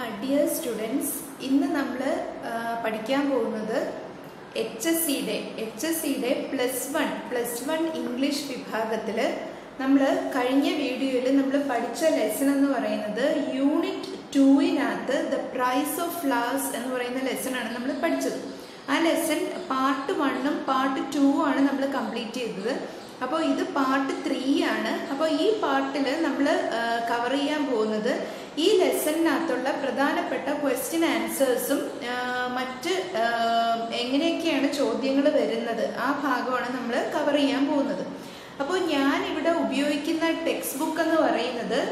Dear students ഇന്ന് നമ്മൾ പഠിക്കാൻ പോകുന്നത് എച്ച് എസ് സിയുടെ എച്ച് എസ് സിയുടെ plus one plus one English വിഭാഗത്തിൽ നമ്മൾ കഴിഞ്ഞ വീഡിയോയിൽ നമ്മൾ പഠിച്ച ലെസൺ എന്ന് പറയുന്നത് യൂണിറ്റ് ടൂവിനകത്ത് ദ പ്രൈസ് ഓഫ് ഫ്ലവേഴ്സ് എന്ന് പറയുന്ന ലെസൺ ആണ് നമ്മൾ പഠിച്ചത് ആ ലെസൺ പാർട്ട് വണ്ണും പാർട്ട് ടൂ ആണ് നമ്മൾ കംപ്ലീറ്റ് ചെയ്തത് അപ്പോൾ ഇത് പാർട്ട് ത്രീ ആണ് അപ്പോൾ ഈ പാർട്ടിൽ നമ്മൾ കവർ ചെയ്യാൻ പോകുന്നത് ഈ ലെസണിനകത്തുള്ള പ്രധാനപ്പെട്ട ക്വസ്റ്റ്യൻ ആൻസേഴ്സും മറ്റ് എങ്ങനെയൊക്കെയാണ് ചോദ്യങ്ങൾ വരുന്നത് ആ ഭാഗമാണ് നമ്മൾ കവർ ചെയ്യാൻ പോകുന്നത് അപ്പോൾ ഞാൻ ഇവിടെ ഉപയോഗിക്കുന്ന ടെക്സ്റ്റ് ബുക്ക് എന്ന് പറയുന്നത്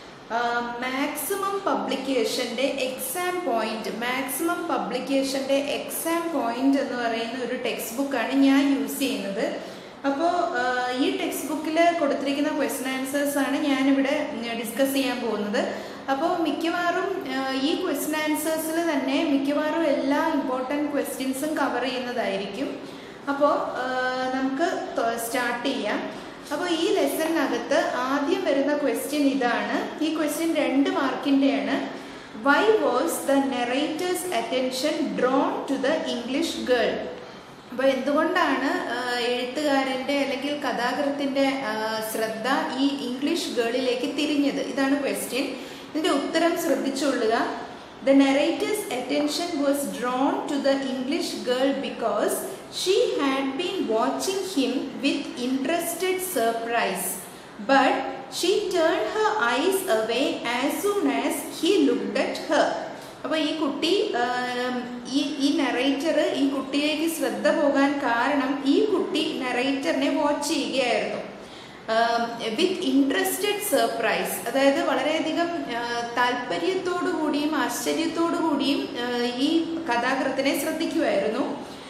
മാക്സിമം പബ്ലിക്കേഷൻ്റെ എക്സാം പോയിന്റ് മാക്സിമം പബ്ലിക്കേഷൻ്റെ എക്സാം പോയിന്റ് എന്ന് പറയുന്ന ഒരു ടെക്സ്റ്റ് ബുക്കാണ് ഞാൻ യൂസ് ചെയ്യുന്നത് അപ്പോൾ ഈ ടെക്സ്റ്റ് ബുക്കിൽ കൊടുത്തിരിക്കുന്ന ക്വസ്റ്റൻ ആൻസേഴ്സ് ആണ് ഞാനിവിടെ ഡിസ്കസ് ചെയ്യാൻ പോകുന്നത് അപ്പോൾ മിക്കവാറും ഈ ക്വസ്റ്റൻ ആൻസേഴ്സിൽ തന്നെ മിക്കവാറും എല്ലാ ഇമ്പോർട്ടൻറ്റ് ക്വസ്റ്റ്യൻസും കവർ ചെയ്യുന്നതായിരിക്കും അപ്പോൾ നമുക്ക് സ്റ്റാർട്ട് ചെയ്യാം അപ്പോൾ ഈ ലെസണിനകത്ത് ആദ്യം വരുന്ന ക്വസ്റ്റ്യൻ ഇതാണ് ഈ ക്വസ്റ്റ്യൻ രണ്ട് മാർക്കിൻ്റെയാണ് why was the narrator's attention drawn to the English girl അപ്പോൾ എന്തുകൊണ്ടാണ് എഴുത്തുകാരൻ്റെ അല്ലെങ്കിൽ കഥാകൃത്തിൻ്റെ ശ്രദ്ധ ഈ ഇംഗ്ലീഷ് ഗേളിലേക്ക് തിരിഞ്ഞത് ഇതാണ് ക്വസ്റ്റ്യൻ ഇതിൻ്റെ ഉത്തരം ശ്രദ്ധിച്ചുകൊള്ളുക the narrator's attention was drawn to the English girl because she had been watching him with interested surprise but she turn her eyes away as soon as he looked at her അപ്പോൾ ഈ കുട്ടി ഈ ഈ narrator ഈ കുട്ടിയിലേക്ക് ശ്രദ്ധ പോകാൻ കാരണം ഈ കുട്ടി നെറേറ്ററിനെ വാച്ച് ചെയ്യുകയായിരുന്നു വിത്ത് ഇൻട്രസ്റ്റഡ് സർപ്രൈസ് അതായത് വളരെയധികം താല്പര്യത്തോടു കൂടിയും ആശ്ചര്യത്തോടു കൂടിയും ഈ കഥാകൃത്തിനെ ശ്രദ്ധിക്കുമായിരുന്നു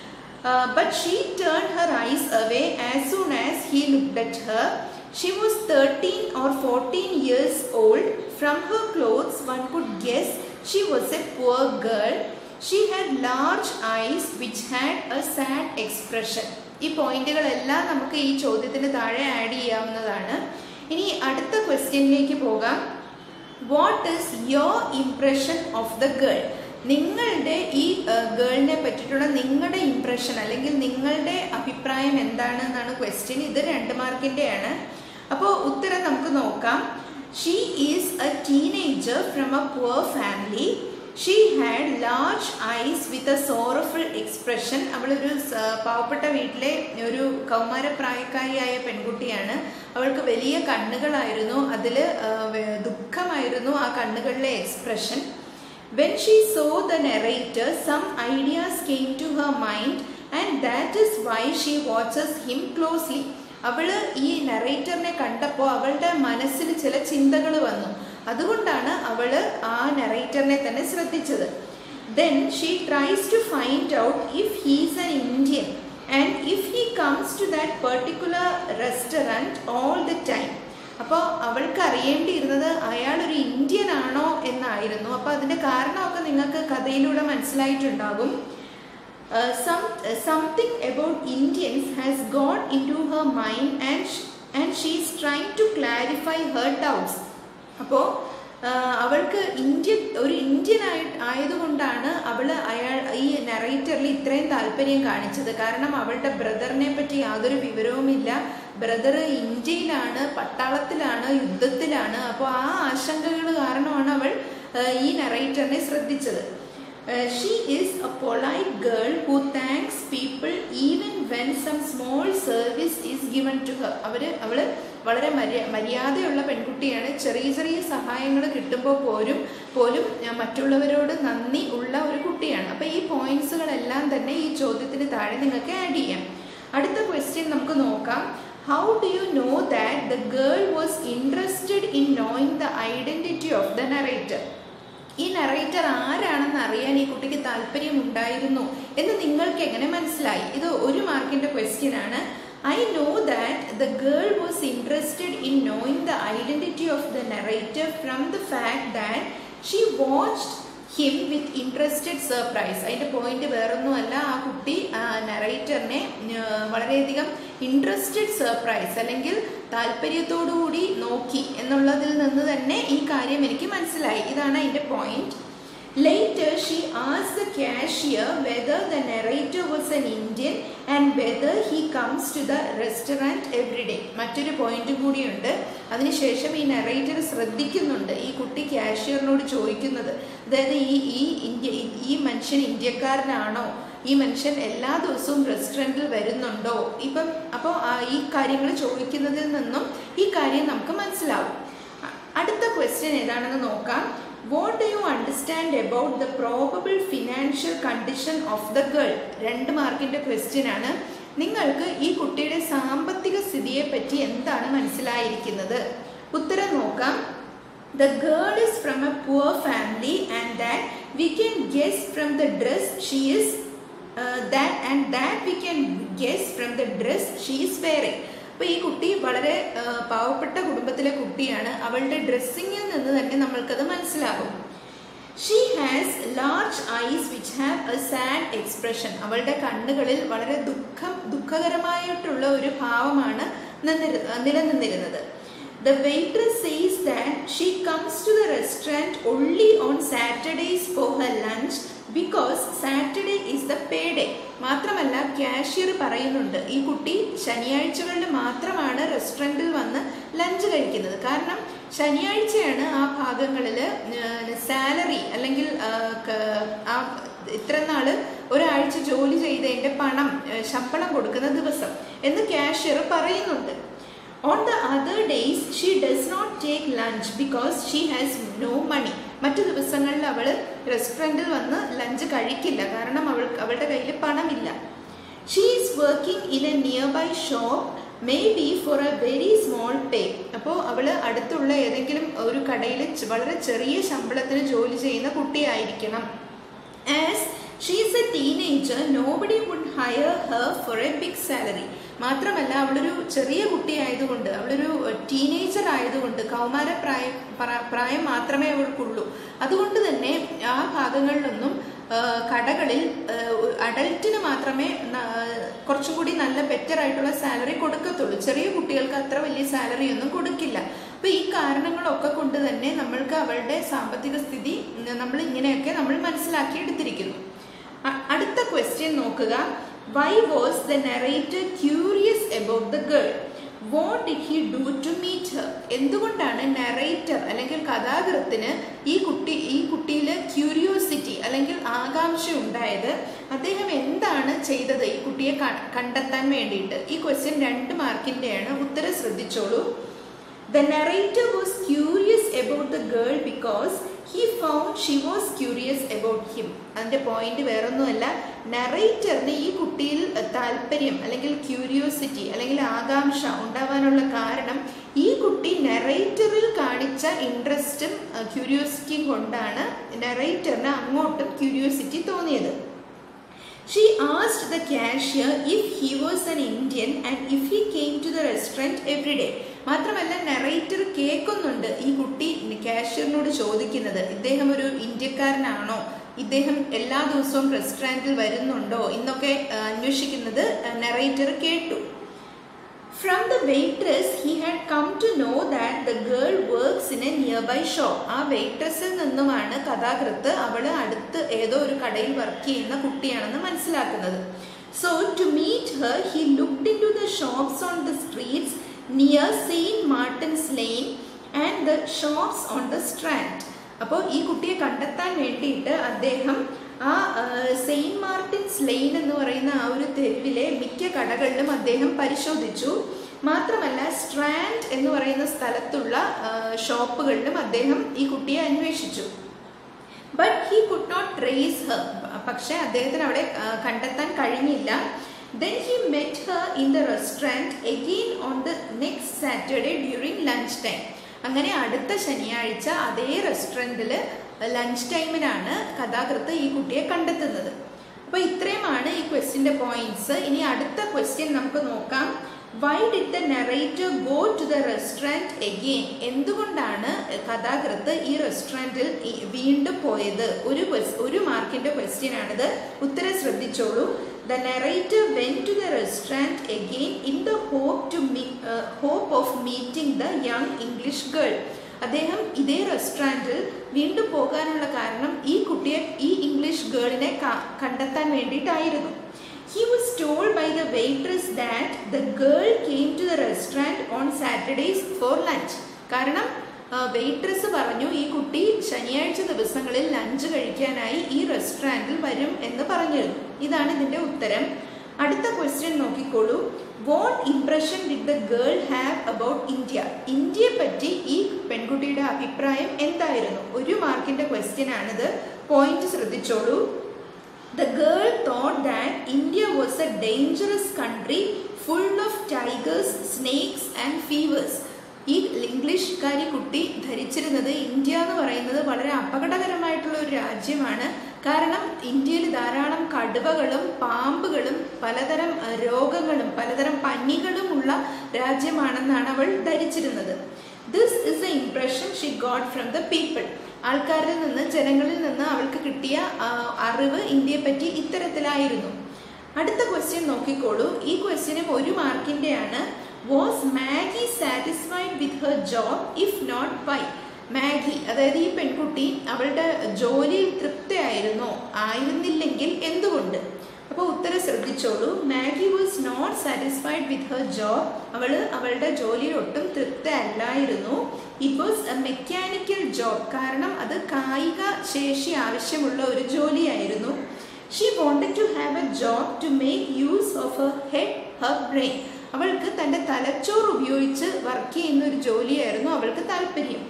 but she turn her eyes away as soon as he looked at her she was thirteen or fourteen years old from her clothes one could guess she was a poor girl she had large eyes which had a sad expression ഈ പോയിന്റുകളെല്ലാം നമുക്ക് ഈ ചോദ്യത്തിന് താഴെ add ചെയ്യാവുന്നതാണ് ഇനി അടുത്ത ക്വസ്റ്റ്യനിലേക്ക് പോകാം what is your impression of the girl നിങ്ങളുടെ ഈ ഗേളിനെ പറ്റിയിട്ടുള്ള നിങ്ങളുടെ ഇംപ്രഷൻ അല്ലെങ്കിൽ നിങ്ങളുടെ അഭിപ്രായം എന്താണ് എന്നാണ് ക്വസ്റ്റ്യൻ ഇത് രണ്ട് മാർക്കിൻ്റെയാണ് അപ്പോൾ ഉത്തരം നമുക്ക് നോക്കാം she is a teenager from a poor family she had large eyes with a sorrowful expression അവളൊരു പാവപ്പെട്ട വീട്ടിലെ ഒരു കൗമാരപ്രായക്കാരിയായ പെൺകുട്ടിയാണ് അവൾക്ക് വലിയ കണ്ണുകളായിരുന്നു അതിൽ ദുഃഖമായിരുന്നു ആ കണ്ണുകളിലെ expression when she saw the narrator some ideas came to her mind and that is why she watches him closely അവള് ഈ നെറേറ്ററിനെ കണ്ടപ്പോൾ അവളുടെ മനസ്സിൽ ചില ചിന്തകൾ വന്നു അതുകൊണ്ടാണ് അവള് ആ നെറേറ്ററിനെ തന്നെ ശ്രദ്ധിച്ചത് then she tries to find out if he's an Indian and if he comes to that particular restaurant all the time അപ്പോൾ അവൾക്ക് അറിയേണ്ടിയിരുന്നത് അയാൾ ഒരു ഇന്ത്യൻ ആണോ എന്നായിരുന്നു അപ്പോൾ അതിൻ്റെ കാരണമൊക്കെ നിങ്ങൾക്ക് കഥയിലൂടെ മനസ്സിലായിട്ടുണ്ടാകും Uh, some uh, something about Indians has gone into her mind and sh and she is trying to clarify her doubts. അപ്പോൾ അവൾക്ക് ഇന്ത്യ ഒരു ഇന്ത്യൻ ആയി ആയതുകൊണ്ടാണ് അവൾ അയാൾ ഈ നെറേറ്ററിൽ ഇത്രയും താല്പര്യം കാണിച്ചത് കാരണം അവളുടെ ബ്രദറിനെ പറ്റി യാതൊരു വിവരവുമില്ല ബ്രദർ ഇന്ത്യയിലാണ് പട്ടാളത്തിലാണ് യുദ്ധത്തിലാണ് അപ്പോൾ ആ ആശങ്കകൾ കാരണമാണ് അവൾ ഈ നെറേറ്ററിനെ ശ്രദ്ധിച്ചത് she is a polite girl who thanks people even when some small service is given to her അവർ അവൾ വളരെ മര്യ മര്യാദയുള്ള പെൺകുട്ടിയാണ് ചെറിയ ചെറിയ സഹായങ്ങൾ കിട്ടുമ്പോൾ പോലും പോലും മറ്റുള്ളവരോട് നന്ദി ഉള്ള ഒരു കുട്ടിയാണ് അപ്പോൾ ഈ പോയിന്റ്സുകളെല്ലാം തന്നെ ഈ ചോദ്യത്തിന് താഴെ നിങ്ങൾക്ക് ആഡ് ചെയ്യാം അടുത്ത ക്വസ്റ്റ്യൻ നമുക്ക് നോക്കാം how do you know that the girl was interested in knowing the identity of the narrator ഈ നറേറ്റർ ആരാണെന്ന് അറിയാൻ ഈ കുട്ടിക്ക് താല്പര്യം ഉണ്ടായിരുന്നു എന്ന് നിങ്ങൾക്ക് എങ്ങനെ മനസ്സിലായി ഇത് ഒരു മാർക്കിന്റെ ക്വസ്റ്റ്യൻ ആണ് I know that the girl was interested in knowing the identity of the narrator from the fact that she watched him with interested surprise അതിൻ്റെ പോയിന്റ് വേറൊന്നുമല്ല ആ കുട്ടി നറേറ്ററിനെ വളരെയധികം ഇൻട്രസ്റ്റഡ് സർപ്രൈസ് അല്ലെങ്കിൽ താല്പര്യത്തോടുകൂടി നോക്കി എന്നുള്ളതിൽ നിന്ന് തന്നെ ഈ കാര്യം എനിക്ക് മനസ്സിലായി ഇതാണ് അതിൻ്റെ point Later, she asked the cashier whether the narrator was an Indian and whether he comes to the restaurant every day. മറ്റൊരു പോയിന്റ് കൂടിയുണ്ട് അതിനുശേഷം ഈ നെറേറ്റർ ശ്രദ്ധിക്കുന്നുണ്ട് ഈ കുട്ടി കാഷ്യറിനോട് ചോദിക്കുന്നത് അതായത് ഈ ഈ ഇന്ത്യ ഈ മനുഷ്യൻ ഇന്ത്യക്കാരനാണോ ഈ മനുഷ്യൻ എല്ലാ ദിവസവും റെസ്റ്റോറൻറ്റിൽ വരുന്നുണ്ടോ ഇപ്പം അപ്പോൾ ഈ കാര്യങ്ങൾ ചോദിക്കുന്നതിൽ നിന്നും ഈ കാര്യം നമുക്ക് മനസ്സിലാവും അ- അടുത്ത ക്വസ്റ്റ്യൻ ഏതാണെന്ന് നോക്കാം what do you understand about the probable financial condition of the girl രണ്ട് മാർക്കിന്റെ ക്വസ്റ്റ്യൻ ആണ് നിങ്ങൾക്ക് ഈ കുട്ടിയുടെ സാമ്പത്തിക സ്ഥിതിയെ പറ്റി എന്താണ് മനസ്സിലായിരിക്കുന്നത് ഉത്തരം നോക്കാം The girl is from a poor family and that we can guess from the dress she is uh, that and that we can guess from the dress she is wearing. അപ്പോൾ ഈ കുട്ടി വളരെ ആ, പാവപ്പെട്ട കുടുംബത്തിലെ കുട്ടിയാണ് അവളുടെ ഡ്രസ്സിങ്ങിൽ നിന്ന് തന്നെ നമ്മൾക്കത് മനസ്സിലാകും she has large eyes which have a sad expression അവളുടെ കണ്ണുകളിൽ വളരെ ദുഃഖം ദുഃഖകരമായിട്ടുള്ള ഒരു ഭാവമാണ് നിന്നിരു- നിലനിന്നിരുന്നത് The waitress says that she comes to the restaurant only on Saturdays for her lunch because Saturday is the payday. മാത്രമല്ല കാഷ്യർ പറയുന്നുണ്ട് ഈ കുട്ടി ശനിയാഴ്ചകളിൽ മാത്രമാണ് റെസ്റ്റോറൻറ്റിൽ വന്ന് ലഞ്ച് കഴിക്കുന്നത് കാരണം ശനിയാഴ്ചയാണ് ആ ഭാഗങ്ങളിൽ സാലറി അല്ലെങ്കിൽ ആ, ക- ആ ഇത്ര നാള് ഒരാഴ്ച ജോലി ചെയ്തതിന്റെ പണം ആ, ശമ്പളം കൊടുക്കുന്ന ദിവസം എന്ന് കാഷ്യർ പറയുന്നുണ്ട് on the other days she does not take lunch because she has no money മറ്റു ദിവസങ്ങളിൽ അവൾ റെസ്റ്റോറൻറ്റിൽ വന്ന് ലഞ്ച് കഴിക്കില്ല കാരണം അവൾ അവളുടെ കയ്യിൽ പണമില്ല she is working in a nearby shop may be for a very small pay അപ്പോൾ അവൾ അടുത്തുള്ള ഏതെങ്കിലും ഒരു കടയിൽ ച- വളരെ ചെറിയ ശമ്പളത്തിന് ജോലി ചെയ്യുന്ന കുട്ടിയായിരിക്കണം as she's a teenager nobody would hire her for a big salary മാത്രമല്ല അവളൊരു ചെറിയ കുട്ടിയായതുകൊണ്ട് അവളൊരു ടീനേജർ ആയതുകൊണ്ട് കൗമാര പ്രായം പ്ര- പ്രായം മാത്രമേ അവൾക്കുള്ളൂ അതുകൊണ്ട് തന്നെ ആ ഭാഗങ്ങളിലൊന്നും ആ, കടകളിൽ അഡൽറ്റിന് മാത്രമേ ന- കുറച്ചും കൂടി നല്ല ബെറ്റർ ആയിട്ടുള്ള സാലറി കൊടുക്കത്തുള്ളൂ ചെറിയ കുട്ടികൾക്ക് അത്ര വലിയ സാലറി ഒന്നും കൊടുക്കില്ല അപ്പൊ ഈ കാരണങ്ങളൊക്കെ കൊണ്ട് തന്നെ നമ്മൾക്ക് അവളുടെ സാമ്പത്തിക സ്ഥിതി നമ്മൾ ഇങ്ങനെയൊക്കെ നമ്മൾ മനസ്സിലാക്കിയെടുത്തിരിക്കുന്നു അ- അടുത്ത ക്വസ്റ്റ്യൻ നോക്കുക why was the narrator curious about the girl what did he do to meet her എന്തുകൊണ്ടാണ് നെറേറ്റർ അല്ലെങ്കിൽ കഥാകൃത്തിന് ഈ കുട്ടി ഈ കുട്ടിയിൽ ക്യൂരിയോസിറ്റി അല്ലെങ്കിൽ ആകാംക്ഷ ഉണ്ടായത് അദ്ദേഹം എന്താണ് ചെയ്തത് ഈ കുട്ടിയെ ക- കണ്ടെത്താൻ വേണ്ടിയിട്ട് ഈ ക്വസ്റ്റ്യൻ രണ്ട് മാർക്കിൻ്റെയാണ് ഉത്തരം ശ്രദ്ധിച്ചോളൂ The narrator was curious about the girl because he found she was curious about him. അതിന്റെ പോയിന്റ് വേറൊന്നുമല്ല നറേറ്ററിന് ഈ കുട്ടിയിൽ താല്പര്യം അല്ലെങ്കിൽ ക്യൂരിയോസിറ്റി അല്ലെങ്കിൽ ആകാംക്ഷ ഉണ്ടാവാനുള്ള കാരണം ഈ കുട്ടി നറേറ്ററിൽ കാണിച്ച ഇൻട്രസ്റ്റും ക്യൂരിയോസിറ്റിയും കൊണ്ടാണ് നറേറ്ററിന് അങ്ങോട്ടും ക്യൂരിയോസിറ്റി തോന്നിയത് She asked the cashier if he was an Indian and if he came to the restaurant every day. മാത്രമല്ല നെറേറ്റർ കേൾക്കുന്നുണ്ട് ഈ കുട്ടി കാഷ്യറിനോട് ചോദിക്കുന്നത് ഇദ്ദേഹം ഒരു ഇന്ത്യക്കാരനാണോ ഇദ്ദേഹം എല്ലാ ദിവസവും റെസ്റ്റോറൻറ്റിൽ വരുന്നുണ്ടോ എന്നൊക്കെ ആ, അന്വേഷിക്കുന്നത് നെറേറ്റർ കേട്ടു from the waitress he had come to know that the girl works in a nearby shop ആ വെയിട്രസിൽ നിന്നുമാണ് കഥാകൃത്ത് അവള് അടുത്ത് ഏതോ ഒരു കടയിൽ വർക്ക് ചെയ്യുന്ന കുട്ടിയാണെന്ന് മനസ്സിലാക്കുന്നത് so to meet her he looked into the shops on the streets near Saint Martin's Lane and the shops on the Strand അപ്പോൾ ഈ കുട്ടിയെ കണ്ടെത്താൻ വേണ്ടിയിട്ട് അദ്ദേഹം ആ സെയിൻറ്റ് മാർട്ടിൻസ് ലെയിൻ എന്ന് പറയുന്ന ആ ഒരു തെരുവിലെ മിക്ക കടകളിലും അദ്ദേഹം പരിശോധിച്ചു മാത്രമല്ല സ്ട്രാൻഡ് എന്ന് പറയുന്ന സ്ഥലത്തുള്ള ആ, ഷോപ്പുകളിലും അദ്ദേഹം ഈ കുട്ടിയെ അന്വേഷിച്ചു but he could not trace her പക്ഷെ അദ്ദേഹത്തിന് അവിടെ ആ, കണ്ടെത്താൻ കഴിഞ്ഞില്ല then he met her in the restaurant again on the next Saturday during lunch time അങ്ങനെ അടുത്ത ശനിയാഴ്ച അതേ റെസ്റ്റോറൻറ്റിൽ ലഞ്ച് ടൈമിനാണ് കഥാകൃത്ത് ഈ കുട്ടിയെ കണ്ടെത്തുന്നത് അപ്പോൾ ഇത്രയുമാണ് ഈ ക്വസ്റ്റിൻ്റെ പോയിന്റ്സ് ഇനി അടുത്ത ക്വസ്റ്റ്യൻ നമുക്ക് നോക്കാം why did the narrator go to the restaurant again എന്തുകൊണ്ടാണ് കഥാകൃത്ത് ഈ റെസ്റ്റോറൻറ്റിൽ വീണ്ടും പോയത് ഒരു ques- ഒരു മാർക്കിന്റെ ക്വസ്റ്റ്യൻ ആണിത് ഉത്തരം ശ്രദ്ധിച്ചോളൂ the narrator went to the restaurant again in the hope to hope of meeting the young English girl അദ്ദേഹം ഇതേ റെസ്റ്റോറൻറ്റിൽ വീണ്ടും പോകാനുള്ള കാരണം ഈ കുട്ടിയെ ഈ ഇംഗ്ലീഷ് ഗേളിനെ കണ്ടെത്താൻ വേണ്ടിയിട്ടായിരുന്നു He was told by the waitress that the girl came to the restaurant on Saturdays for lunch. കാരണം വെയിട്രസ് പറഞ്ഞു ഈ കുട്ടി ശനിയാഴ്ച ദിവസങ്ങളിൽ ലഞ്ച് കഴിക്കാനായി ഈ റെസ്റ്റോറൻറ്റിൽ വരും എന്ന് പറഞ്ഞിരുന്നു ഇതാണ് ഇതിന്റെ ഉത്തരം അടുത്ത ക്വസ്റ്റ്യൻ നോക്കിക്കോളൂ what impression did the girl have about India ഇന്ത്യയെ പറ്റി ഈ പെൺകുട്ടിയുടെ അഭിപ്രായം എന്തായിരുന്നു ഒരു മാർക്കിന്റെ ക്വസ്റ്റ്യൻ ആണിത് പോയിന്റ് ശ്രദ്ധിച്ചോളൂ The girl thought that India was a dangerous country full of tigers, snakes and fevers. ഈ ഇംഗ്ലീഷ്കാരി കുട്ടി ധരിച്ചിരുന്നത് ഇന്ത്യ എന്ന് പറയുന്നത് വളരെ അപകടകരമായിട്ടുള്ള ഒരു രാജ്യമാണ് കാരണം ഇന്ത്യയിൽ ധാരാളം കടുവകളും പാമ്പുകളും പലതരം രോഗങ്ങളും പലതരം പനികളുമുള്ള രാജ്യമാണെന്നാണ് അവൾ ധരിച്ചിരുന്നത് this is a impression she got from the people ആൾക്കാരിൽ നിന്ന് ജനങ്ങളിൽ നിന്ന് അവൾക്ക് കിട്ടിയ അറിവ് ഇന്ത്യയെ പറ്റി ഇത്തരത്തിലായിരുന്നു അടുത്ത ക്വസ്റ്റ്യൻ നോക്കിക്കോളൂ ഈ ക്വസ്റ്റ്യനും ഒരു മാർക്കിന്റെയാണ് was Maggie satisfied with her job if not why Maggie അതായത് ഈ പെൺകുട്ടി അവളുടെ ജോലിയിൽ തൃപ്തിയായിരുന്നോ ആയിരുന്നില്ലെങ്കിൽ എന്തുകൊണ്ട് അപ്പോൾ ഉത്തരം ശ്രദ്ധിച്ചോളൂ Maggie was not satisfied with her job അവൾ അവളുടെ ജോലിയിൽ ഒട്ടും തൃപ്തി അല്ലായിരുന്നു it was a mechanical job കാരണം അത് കായിക ശേഷി ആവശ്യമുള്ള ഒരു ജോലിയായിരുന്നു she wanted to have a job to make use of her head her brain അവൾക്ക് തൻ്റെ തലച്ചോറ് ഉപയോഗിച്ച് വർക്ക് ചെയ്യുന്ന ഒരു ജോലിയായിരുന്നു അവൾക്ക് താല്പര്യം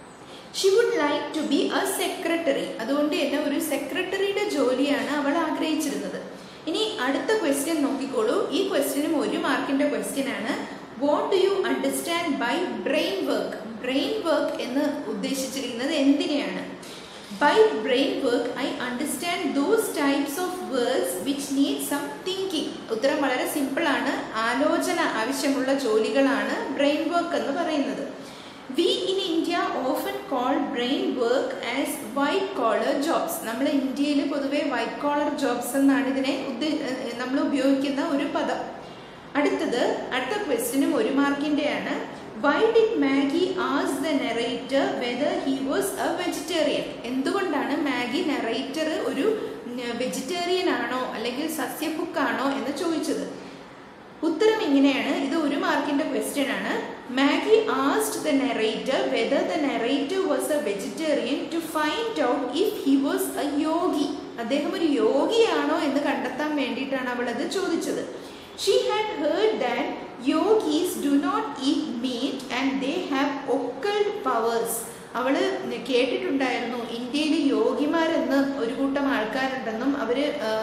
she would like to be a secretary അതുകൊണ്ട് തന്നെ ഒരു സെക്രട്ടറിയുടെ ജോലിയാണ് അവൾ ആഗ്രഹിച്ചിരുന്നത് ഇനി അടുത്ത ക്വസ്റ്റ്യൻ നോക്കിക്കോളൂ ഈ ക്വസ്റ്റ്യനും ഒരു മാർക്കിന്റെ ക്വസ്റ്റ്യൻ ആണ് what do you understand by brain work brain work എന്ന് ഉദ്ദേശിച്ചിരിക്കുന്നത് എന്തിനെയാണ് by brain work I understand those types of words which need some thinking ഉത്തരം വളരെ സിമ്പിൾ ആണ് ആലോചന ആവശ്യമുള്ള ജോലികളാണ് ബ്രെയിൻ വർക്ക് എന്ന് പറയുന്നത് we in India often call brain work as white collar jobs നമ്മൾ ഇന്ത്യയിൽ പൊതുവെ വൈറ്റ് കോളർ ജോബ്സ് എന്നാണ് ഇതിനെ നമ്മൾ ഉപയോഗിക്കുന്ന ഒരു പദം അടുത്തത് അടുത്ത ക്വസ്റ്റ്യനും ഒരു മാർക്കിൻ്റെയാണ് why did Maggie ask the narrator whether he was a vegetarian എന്തുകൊണ്ടാണ് മാഗി നെറേറ്റർ ഒരു വെജിറ്റേറിയൻ ആണോ അല്ലെങ്കിൽ സസ്യഭുക്കാണോ എന്ന് ചോദിച്ചത് ഉത്തരം ഇങ്ങനെയാണ് ഇത് ഒരു മാർക്കിന്റെ ക്വസ്റ്റ്യൻ ആണ് Maggie asked the narrator whether the narrator was a vegetarian to find out if he was a yogi അദ്ദേഹം ഒരു യോഗിയാണോ എന്ന് കണ്ടെത്താൻ വേണ്ടിയിട്ടാണ് അവൾ അത് ചോദിച്ചത് she had heard that yogis do not eat meat and they have occult powers അവള് കേട്ടിട്ടുണ്ടായിരുന്നു ഇന്ത്യയിൽ യോഗിമാരെന്ന് ഒരു കൂട്ടം ആൾക്കാരുണ്ടെന്നും അവര്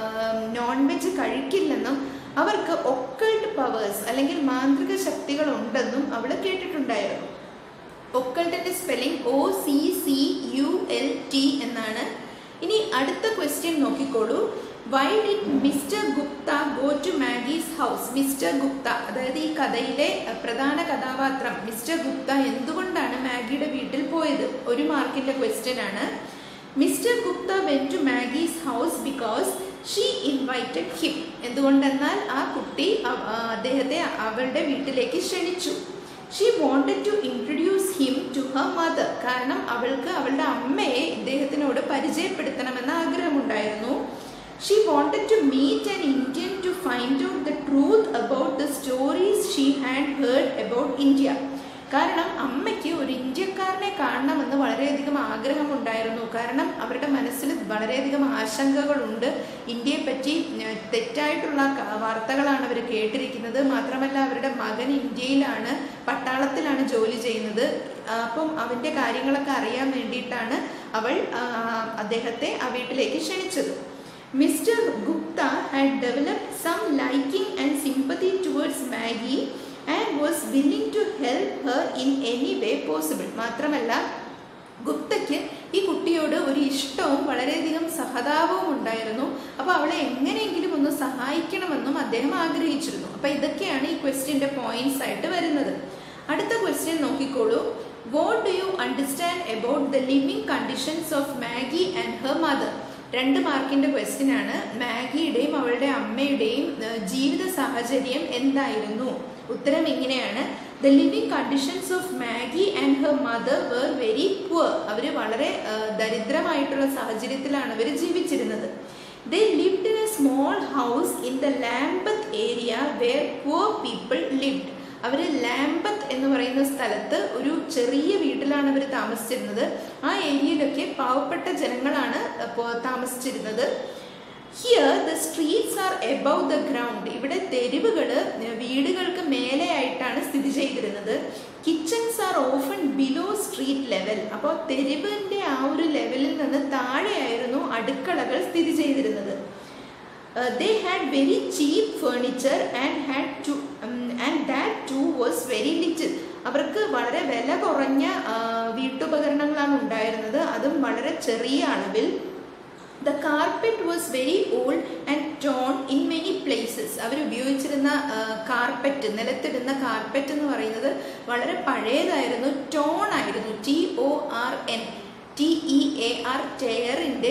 നോൺ വെജ് കഴിക്കില്ലെന്നും അവർക്ക് ഒക്കൾട്ട് പവേഴ്സ് അല്ലെങ്കിൽ മാന്ത്രിക ശക്തികൾ ഉണ്ടെന്നും അവൾ കേട്ടിട്ടുണ്ടായിരുന്നു ഒക്കൾട്ടിന്റെ spelling O C C U L T എന്നാണ് ഇനി അടുത്ത ക്വസ്റ്റ്യൻ നോക്കിക്കോളൂ why did Mr Gupta go to Maggie's house Mr Gupta അതായത് ഈ കഥയിലെ പ്രധാന കഥാപാത്രം മിസ്റ്റർ ഗുപ്ത എന്തുകൊണ്ടാണ് മാഗിയുടെ വീട്ടിൽ പോയത് ഒരു മാർക്കിന്റെ ക്വസ്റ്റ്യൻ ആണ് Mr Gupta went to Maggie's house because she invited him എന്തുകൊണ്ടെന്നാൽ ആ കുട്ടി അദ്ദേഹത്തെ അവളുടെ വീട്ടിലേക്ക് ക്ഷണിച്ചു she wanted to introduce him to her mother കാരണം അവൾക്ക് അവളുടെ അമ്മയെ ഇദ്ദേഹത്തിനോട് പരിചയപ്പെടുത്തണമെന്ന ആഗ്രഹമുണ്ടായിരുന്നു she wanted to meet an Indian to find out the truth about the stories she had heard about India കാരണം അമ്മയ്ക്ക് ഒരു ഇന്ത്യക്കാരനെ കാണണമെന്ന് വളരെയധികം ആഗ്രഹമുണ്ടായിരുന്നു കാരണം അവരുടെ മനസ്സിൽ വളരെയധികം ആശങ്കകളുണ്ട് ഇന്ത്യയെ പറ്റി തെറ്റായിട്ടുള്ള വാർത്തകളാണ് അവർ കേട്ടിരിക്കുന്നത് മാത്രമല്ല അവരുടെ മകൻ ഇന്ത്യയിലാണ് പട്ടാളത്തിലാണ് ജോലി ചെയ്യുന്നത് അപ്പം അവൻ്റെ കാര്യങ്ങളൊക്കെ അറിയാൻ വേണ്ടിയിട്ടാണ് അവൾ അദ്ദേഹത്തെ ആ വീട്ടിലേക്ക് ക്ഷണിച്ചത് Mr Gupta had developed some liking and sympathy towards Maggie and was willing to help her in any way possible മാത്രമല്ല ഗുപ്തയ്ക്ക് ഈ കുട്ടിയോട് ഒരു ഇഷ്ടവും വളരെയധികം സഹതാപവും ഉണ്ടായിരുന്നു അപ്പോൾ അവളെ എങ്ങനെയെങ്കിലും ഒന്ന് സഹായിക്കണമെന്നും അദ്ദേഹം ആഗ്രഹിച്ചിരുന്നു അപ്പോൾ ഇതൊക്കെയാണ് ഈ ക്വസ്റ്റ്യൻ്റെ പോയിന്റ്സ് ആയിട്ട് വരുന്നത് അടുത്ത ക്വസ്റ്റ്യൻ നോക്കിക്കോളൂ what do you understand about the living conditions of Maggie and her mother രണ്ട് മാർക്കിന്റെ ക്വസ്റ്റ്യൻ ആണ് മാഗിയുടെയും അവളുടെ അമ്മയുടെയും ജീവിത സാഹചര്യം എന്തായിരുന്നു ഉത്തരം ഇങ്ങനെയാണ് the living conditions of Maggie and her mother were very poor അവർ വളരെ ദരിദ്രമായിട്ടുള്ള സാഹചര്യത്തിലാണ് അവർ ജീവിച്ചിരുന്നത് they lived in a small house in the Lambeth area where poor people lived അവർ ലാംബത്ത് എന്ന് പറയുന്ന സ്ഥലത്ത് ഒരു ചെറിയ വീട്ടിലാണ് അവർ താമസിച്ചിരുന്നത് ആ ഏരിയയിലൊക്കെ പാവപ്പെട്ട ജനങ്ങളാണ് അപ്പോൾ താമസിച്ചിരുന്നത് here the streets are above the ground ഇവിടെ തെരുവുകൾ വീടുകൾക്ക് മേലെയായിട്ടാണ് സ്ഥിതി ചെയ്തിരുന്നത് kitchens are often below street level അപ്പോൾ തെരുവിൻ്റെ ആ ഒരു ലെവലിൽ നിന്ന് താഴെയായിരുന്നു അടുക്കളകൾ സ്ഥിതി ചെയ്തിരുന്നത് they had very cheap furniture and had to and that too was very little അവർക്ക് വളരെ വില കുറഞ്ഞ വീട്ടുപകരണങ്ങളാണ് ഉണ്ടായിരുന്നത് അതും വളരെ ചെറിയ അളവിൽ the carpet was very old and torn in many places അവർ ഉപയോഗിച്ചിരുന്ന കാർപ്പറ്റ് നിലത്തിടുന്ന കാർപ്പറ്റ് എന്ന് പറയുന്നത് വളരെ പഴയതായിരുന്നു ടോൺ ആയിരുന്നു T O R N T E A R ടെയറിൻ്റെ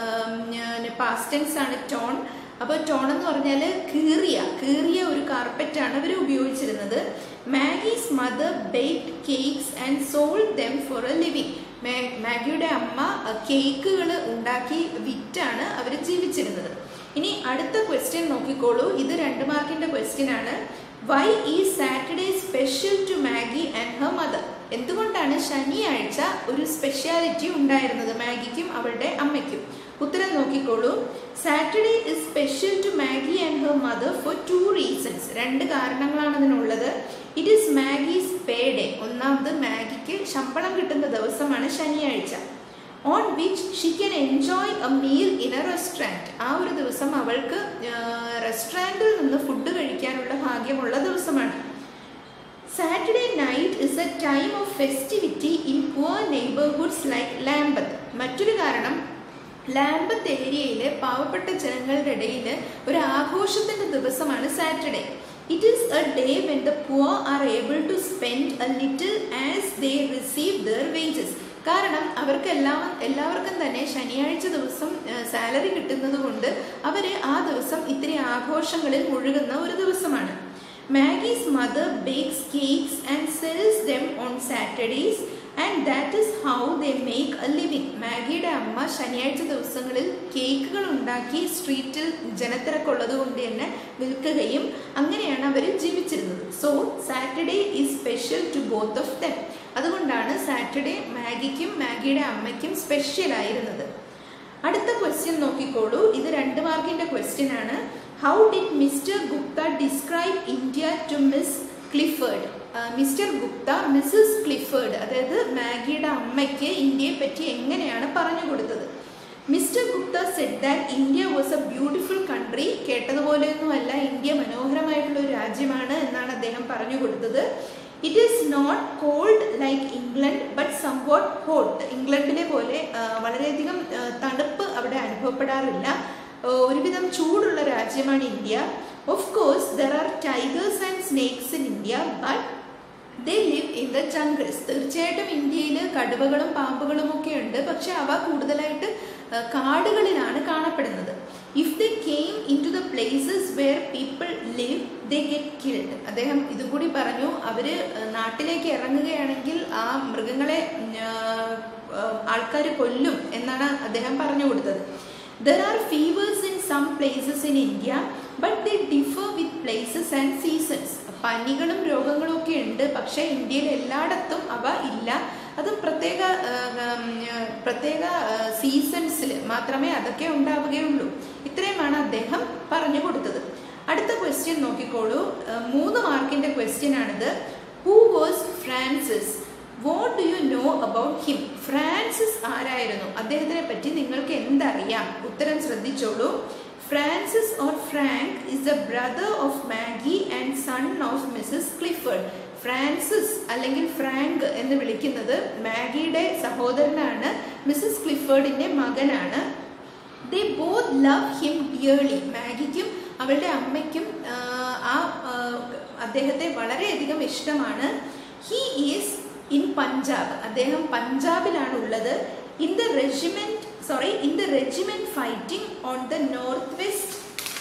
പാസ്റ്റൻസ് ആണ് ടോൺ അപ്പോൾ ടോൺ എന്ന് പറഞ്ഞാൽ കീറിയ കീറിയ ഒരു കാർപ്പറ്റാണ് അവർ ഉപയോഗിച്ചിരുന്നത് Maggie's mother baked cakes and sold them for a living മാഗിയുടെ അമ്മ കേക്കുകൾ ഉണ്ടാക്കി വിറ്റാണ് അവർ ജീവിച്ചിരുന്നത് ഇനി അടുത്ത ക്വസ്റ്റ്യൻ നോക്കിക്കോളൂ ഇത് രണ്ട് മാർക്കിന്റെ ക്വസ്റ്റ്യൻ ആണ് വൈ ഈ Saturday special to Maggie and her mother എന്തുകൊണ്ടാണ് ശനിയാഴ്ച ഒരു സ്പെഷ്യാലിറ്റി ഉണ്ടായിരുന്നത് മാഗിക്കും അവളുടെ അമ്മയ്ക്കും ഉത്തരം നോക്കിക്കോളൂ Saturday is special to Maggie and her mother for two reasons രണ്ട് കാരണങ്ങളാണ് അതിനുള്ളത് it is Maggie's pay day ഒന്നാമത് മാഗിക്ക് ശമ്പളം കിട്ടുന്ന ദിവസമാണ് ശനിയാഴ്ച on which she can enjoy a meal in a restaurant ആ ഒരു ദിവസം അവൾക്ക് റെസ്റ്റോറൻറ്റിൽ നിന്ന് ഫുഡ് കഴിക്കാനുള്ള ഭാഗ്യമുള്ള ദിവസമാണ് Saturday night is a time of festivity in poor neighbourhoods like Lambeth മറ്റൊരു കാരണം ലാംബത്ത് ഏരിയയിലെ പാവപ്പെട്ട ജനങ്ങളുടെ ഇടയിൽ ഒരു ആഘോഷത്തിന്റെ ദിവസമാണ് Saturday it is a day when the poor are able to spend a little as they receive their wages കാരണം അവർക്ക് എല്ലാ എല്ലാവർക്കും തന്നെ ശനിയാഴ്ച ദിവസം സാലറി കിട്ടുന്നത് കൊണ്ട് അവർ ആ ദിവസം ഇത്തിരി ആഘോഷങ്ങളിൽ മുഴുകുന്ന ഒരു ദിവസമാണ് Maggie's mother bakes cakes and sells them on Saturdays and that is how they make a living മാഗിയുടെ അമ്മ ശനിയാഴ്ച ദിവസങ്ങളിൽ കേക്കുകൾ ഉണ്ടാക്കി സ്ട്രീറ്റിൽ ജനത്തിരക്കുള്ളത് കൊണ്ട് തന്നെ വിൽക്കുകയും അങ്ങനെയാണ് അവർ ജീവിച്ചിരുന്നത് so Saturday is special to both of them അതുകൊണ്ടാണ് സാറ്റർഡേ മാഗിക്കും മാഗിയുടെ അമ്മയ്ക്കും സ്പെഷ്യൽ ആയിരുന്നത് അടുത്ത ക്വസ്റ്റ്യൻ നോക്കിക്കോളൂ ഇത് രണ്ട് മാർക്കിന്റെ ക്വസ്റ്റ്യൻ ആണ് how did Mr Gupta describe India to Miss Clifford Mr Gupta Mrs Clifford അതായത് മാഗിയുടെ അമ്മയ്ക്ക് ഇന്ത്യയെ പറ്റി എങ്ങനെയാണ് പറഞ്ഞു കൊടുത്തത് Mr Gupta said that India was a beautiful country കേട്ടതുപോലെയൊന്നുമല്ല ഇന്ത്യ മനോഹരമായിട്ടുള്ള ഒരു രാജ്യമാണ് എന്നാണ് അദ്ദേഹം പറഞ്ഞു കൊടുത്തത് it is not cold like England but somewhat hot ഇംഗ്ലണ്ടിലെ പോലെ വളരെയധികം തണുപ്പ് അവിടെ അനുഭവപ്പെടാറില്ല ഒരുവിധം ചൂടുള്ള രാജ്യമാണ് India of course there are tigers and snakes in India but they live in the jungles തീർച്ചയായിട്ടും ഇന്ത്യയിൽ കടുവകളും പാമ്പുകളും ഒക്കെ ഉണ്ട് പക്ഷെ അവ കൂടുതലായിട്ട് കാടുകളിലാണ് കാണപ്പെടുന്നത് if they came into the places where people live they get killed അദ്ദേഹം ഇതും കൂടി പറഞ്ഞു അവര് നാട്ടിലേക്ക് ഇറങ്ങുകയാണെങ്കിൽ ആ മൃഗങ്ങളെ ആൾക്കാർ കൊല്ലും എന്നാണ് അദ്ദേഹം പറഞ്ഞു കൊടുത്തത് there are fevers in some places in India but they differ with places and seasons പനികളും രോഗങ്ങളും ഒക്കെ ഉണ്ട് പക്ഷേ ഇന്ത്യയിൽ എല്ലായിടത്തും അവ ഇല്ല അതും പ്രത്യേക പ്രത്യേക സീസൺസിൽ മാത്രമേ അതൊക്കെ ഉണ്ടാവുകയുള്ളൂ ഇത്രയുമാണ് അദ്ദേഹം പറഞ്ഞു കൊടുത്തത് അടുത്ത ക്വസ്റ്റ്യൻ നോക്കിക്കോളൂ മൂന്ന് മാർക്കിന്റെ ക്വസ്റ്റ്യൻ ആണിത് who was Francis what do you know about him Francis ആരായിരുന്നു അദ്ദേഹത്തിനെ പറ്റി നിങ്ങൾക്ക് എന്തറിയാം ഉത്തരം ശ്രദ്ധിച്ചോളൂ Francis or Frank is the brother of Maggie and son of Mrs Clifford Francis അല്ലെങ്കിൽ ഫ്രാങ്ക് എന്ന് വിളിക്കുന്നത് മാഗിയുടെ സഹോദരനാണ് മിസസ് ക്ലിഫേർഡിന്റെ മകനാണ് they both love him dearly മാഗിക്കും അവളുടെ അമ്മയ്ക്കും ആ അദ്ദേഹത്തെ വളരെയധികം ഇഷ്ടമാണ് ഹി ഈസ് ഇൻ പഞ്ചാബ് അദ്ദേഹം പഞ്ചാബിലാണ് ഉള്ളത് in the regiment sorry in the regiment fighting on the north west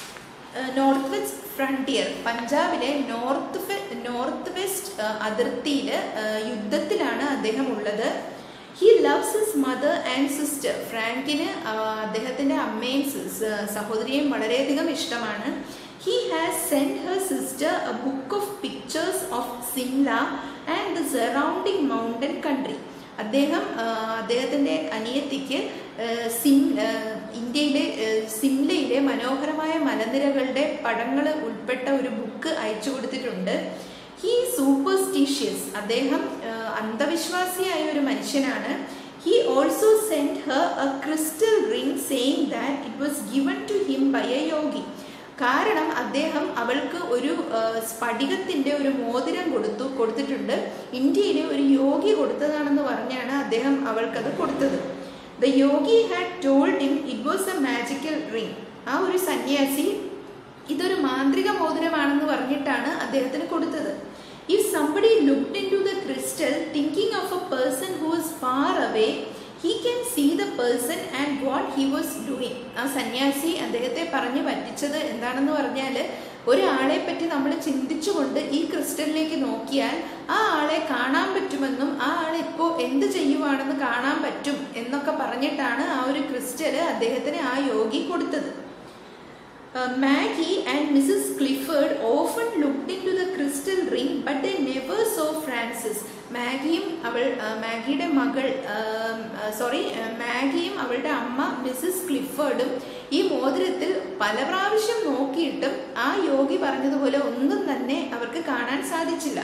north west frontier പഞ്ചാബിലെ നോർത്ത് നോർത്ത് വെസ്റ്റ് അതിർത്തിയിൽ യുദ്ധത്തിലാണ് അദ്ദേഹം ഉള്ളത് he loves his mother and sister ഫ്രാങ്കിന് അദ്ദേഹത്തിൻ്റെ അമ്മയും സഹോദരിയെയും വളരെയധികം ഇഷ്ടമാണ് he has send her sister a book of pictures of Simla and the surrounding mountain country അദ്ദേഹം അദ്ദേഹത്തിൻ്റെ അനിയത്തിക്ക് സിം ഇന്ത്യയിലെ സിംലയിലെ മനോഹരമായ മലനിരകളുടെ പടങ്ങൾ ഉൾപ്പെട്ട ഒരു ബുക്ക് അയച്ചു കൊടുത്തിട്ടുണ്ട് ഹീ സൂപ്പർസ്റ്റീഷ്യസ് അദ്ദേഹം അന്ധവിശ്വാസിയായ ഒരു മനുഷ്യനാണ് he also send her a crystal ring saying that it was given to him by a yogi കാരണം അദ്ദേഹം അവൾക്ക് ഒരു സ്ഫടികത്തിൻ്റെ ഒരു മോതിരം കൊടുത്തു കൊടുത്തിട്ടുണ്ട് ഇന്ത്യയിലെ ഒരു യോഗി കൊടുത്തതാണെന്ന് പറഞ്ഞാണ് അദ്ദേഹം അവൾക്കത് കൊടുത്തത് the Yogi had told him it was a magical ring ആ ഒരു സന്യാസി ഇതൊരു മാന്ത്രിക മോതിരമാണെന്ന് പറഞ്ഞിട്ടാണ് അദ്ദേഹത്തിന് കൊടുത്തത് if somebody looked into the crystal thinking of a person who is far away he can see the person and what he was doing ആ സന്യാസി അദ്ദേഹത്തെ പറഞ്ഞു പറ്റിച്ചത് എന്താണെന്ന് പറഞ്ഞാൽ ഒരാളെ പറ്റി നമ്മൾ ചിന്തിച്ചുകൊണ്ട് ഈ ക്രിസ്റ്റലിലേക്ക് നോക്കിയാൽ ആ ആളെ കാണാൻ പറ്റുമെന്നും ആ ആൾ ഇപ്പോൾ എന്ത് ചെയ്യുവാണെന്ന് കാണാൻ പറ്റും എന്നൊക്കെ പറഞ്ഞിട്ടാണ് ആ ഒരു ക്രിസ്റ്റൽ അദ്ദേഹത്തിന് ആ യോഗി കൊടുത്തത് Maggie and Mrs. Clifford often looked into the crystal ring, but they never saw Francis. മാഗിയും അവൾ മാഗിയുടെ മകൾ സോറി മാഗിയും അവളുടെ അമ്മ മിസ്സസ് ക്ലിഫേർഡും ഈ മോതിരത്തിൽ പല പ്രാവശ്യം നോക്കിയിട്ടും ആ യോഗി പറഞ്ഞതുപോലെ ഒന്നും തന്നെ അവർക്ക് കാണാൻ സാധിച്ചില്ല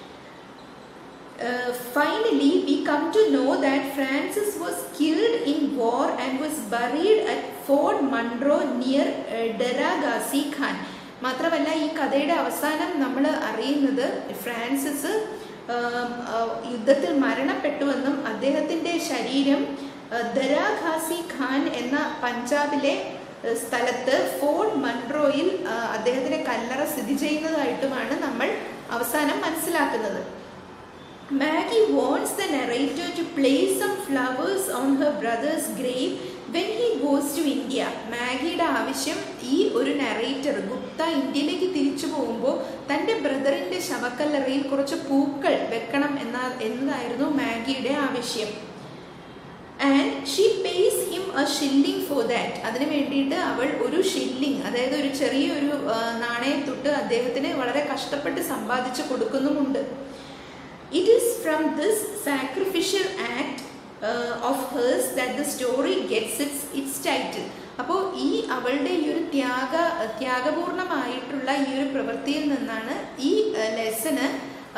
Uh, finally, we come to know that Francis was killed in war and was buried at Fort Monroe near uh, Daragasi Khan. മാത്രമല്ല ഈ കഥയുടെ അവസാനം നമ്മൾ അറിയുന്നത് ഫ്രാൻസിസ് യുദ്ധത്തിൽ മരണപ്പെട്ടുവെന്നും അദ്ദേഹത്തിൻ്റെ ശരീരം ദരാഖാസി ഖാൻ എന്ന പഞ്ചാബിലെ സ്ഥലത്ത് ഫോർട്ട് മൺട്രോയിൽ അദ്ദേഹത്തിന്റെ കല്ലറ സ്ഥിതി ചെയ്യുന്നതായിട്ടുമാണ് നമ്മൾ അവസാനം മനസ്സിലാക്കുന്നത് Maggie wants the narrator to place some flowers on her brother's grave when he goes to India. മാഗിയുടെ ആവശ്യം ഈ ഒരു നറേറ്റർ ഗുപ്ത ഇന്ത്യയിലേക്ക് തിരിച്ചു പോകുമ്പോൾ തൻ്റെ ബ്രദറിൻ്റെ ശവക്കല്ലറയിൽ കുറച്ച് പൂക്കൾ വെക്കണം എന്ന എന്നതായിരുന്നു മാഗിയുടെ ആവശ്യം and she pays him a shilling for that അതിന് വേണ്ടിയിട്ട് അവൾ ഒരു ഷില്ലിംഗ് അതായത് ഒരു ചെറിയൊരു നാണയത്തൊട്ട് അദ്ദേഹത്തിന് വളരെ കഷ്ടപ്പെട്ട് സമ്പാദിച്ചു കൊടുക്കുന്നുമുണ്ട് It is from this sacrificial act uh, of hers that the story gets its, its title. അപ്പോൾ ഈ അവളുടെ ഈ ഒരു ത്യാഗ ത്യാഗപൂർണമായിട്ടുള്ള ഈ ഒരു പ്രവൃത്തിയിൽ നിന്നാണ് ഈ ലെസന്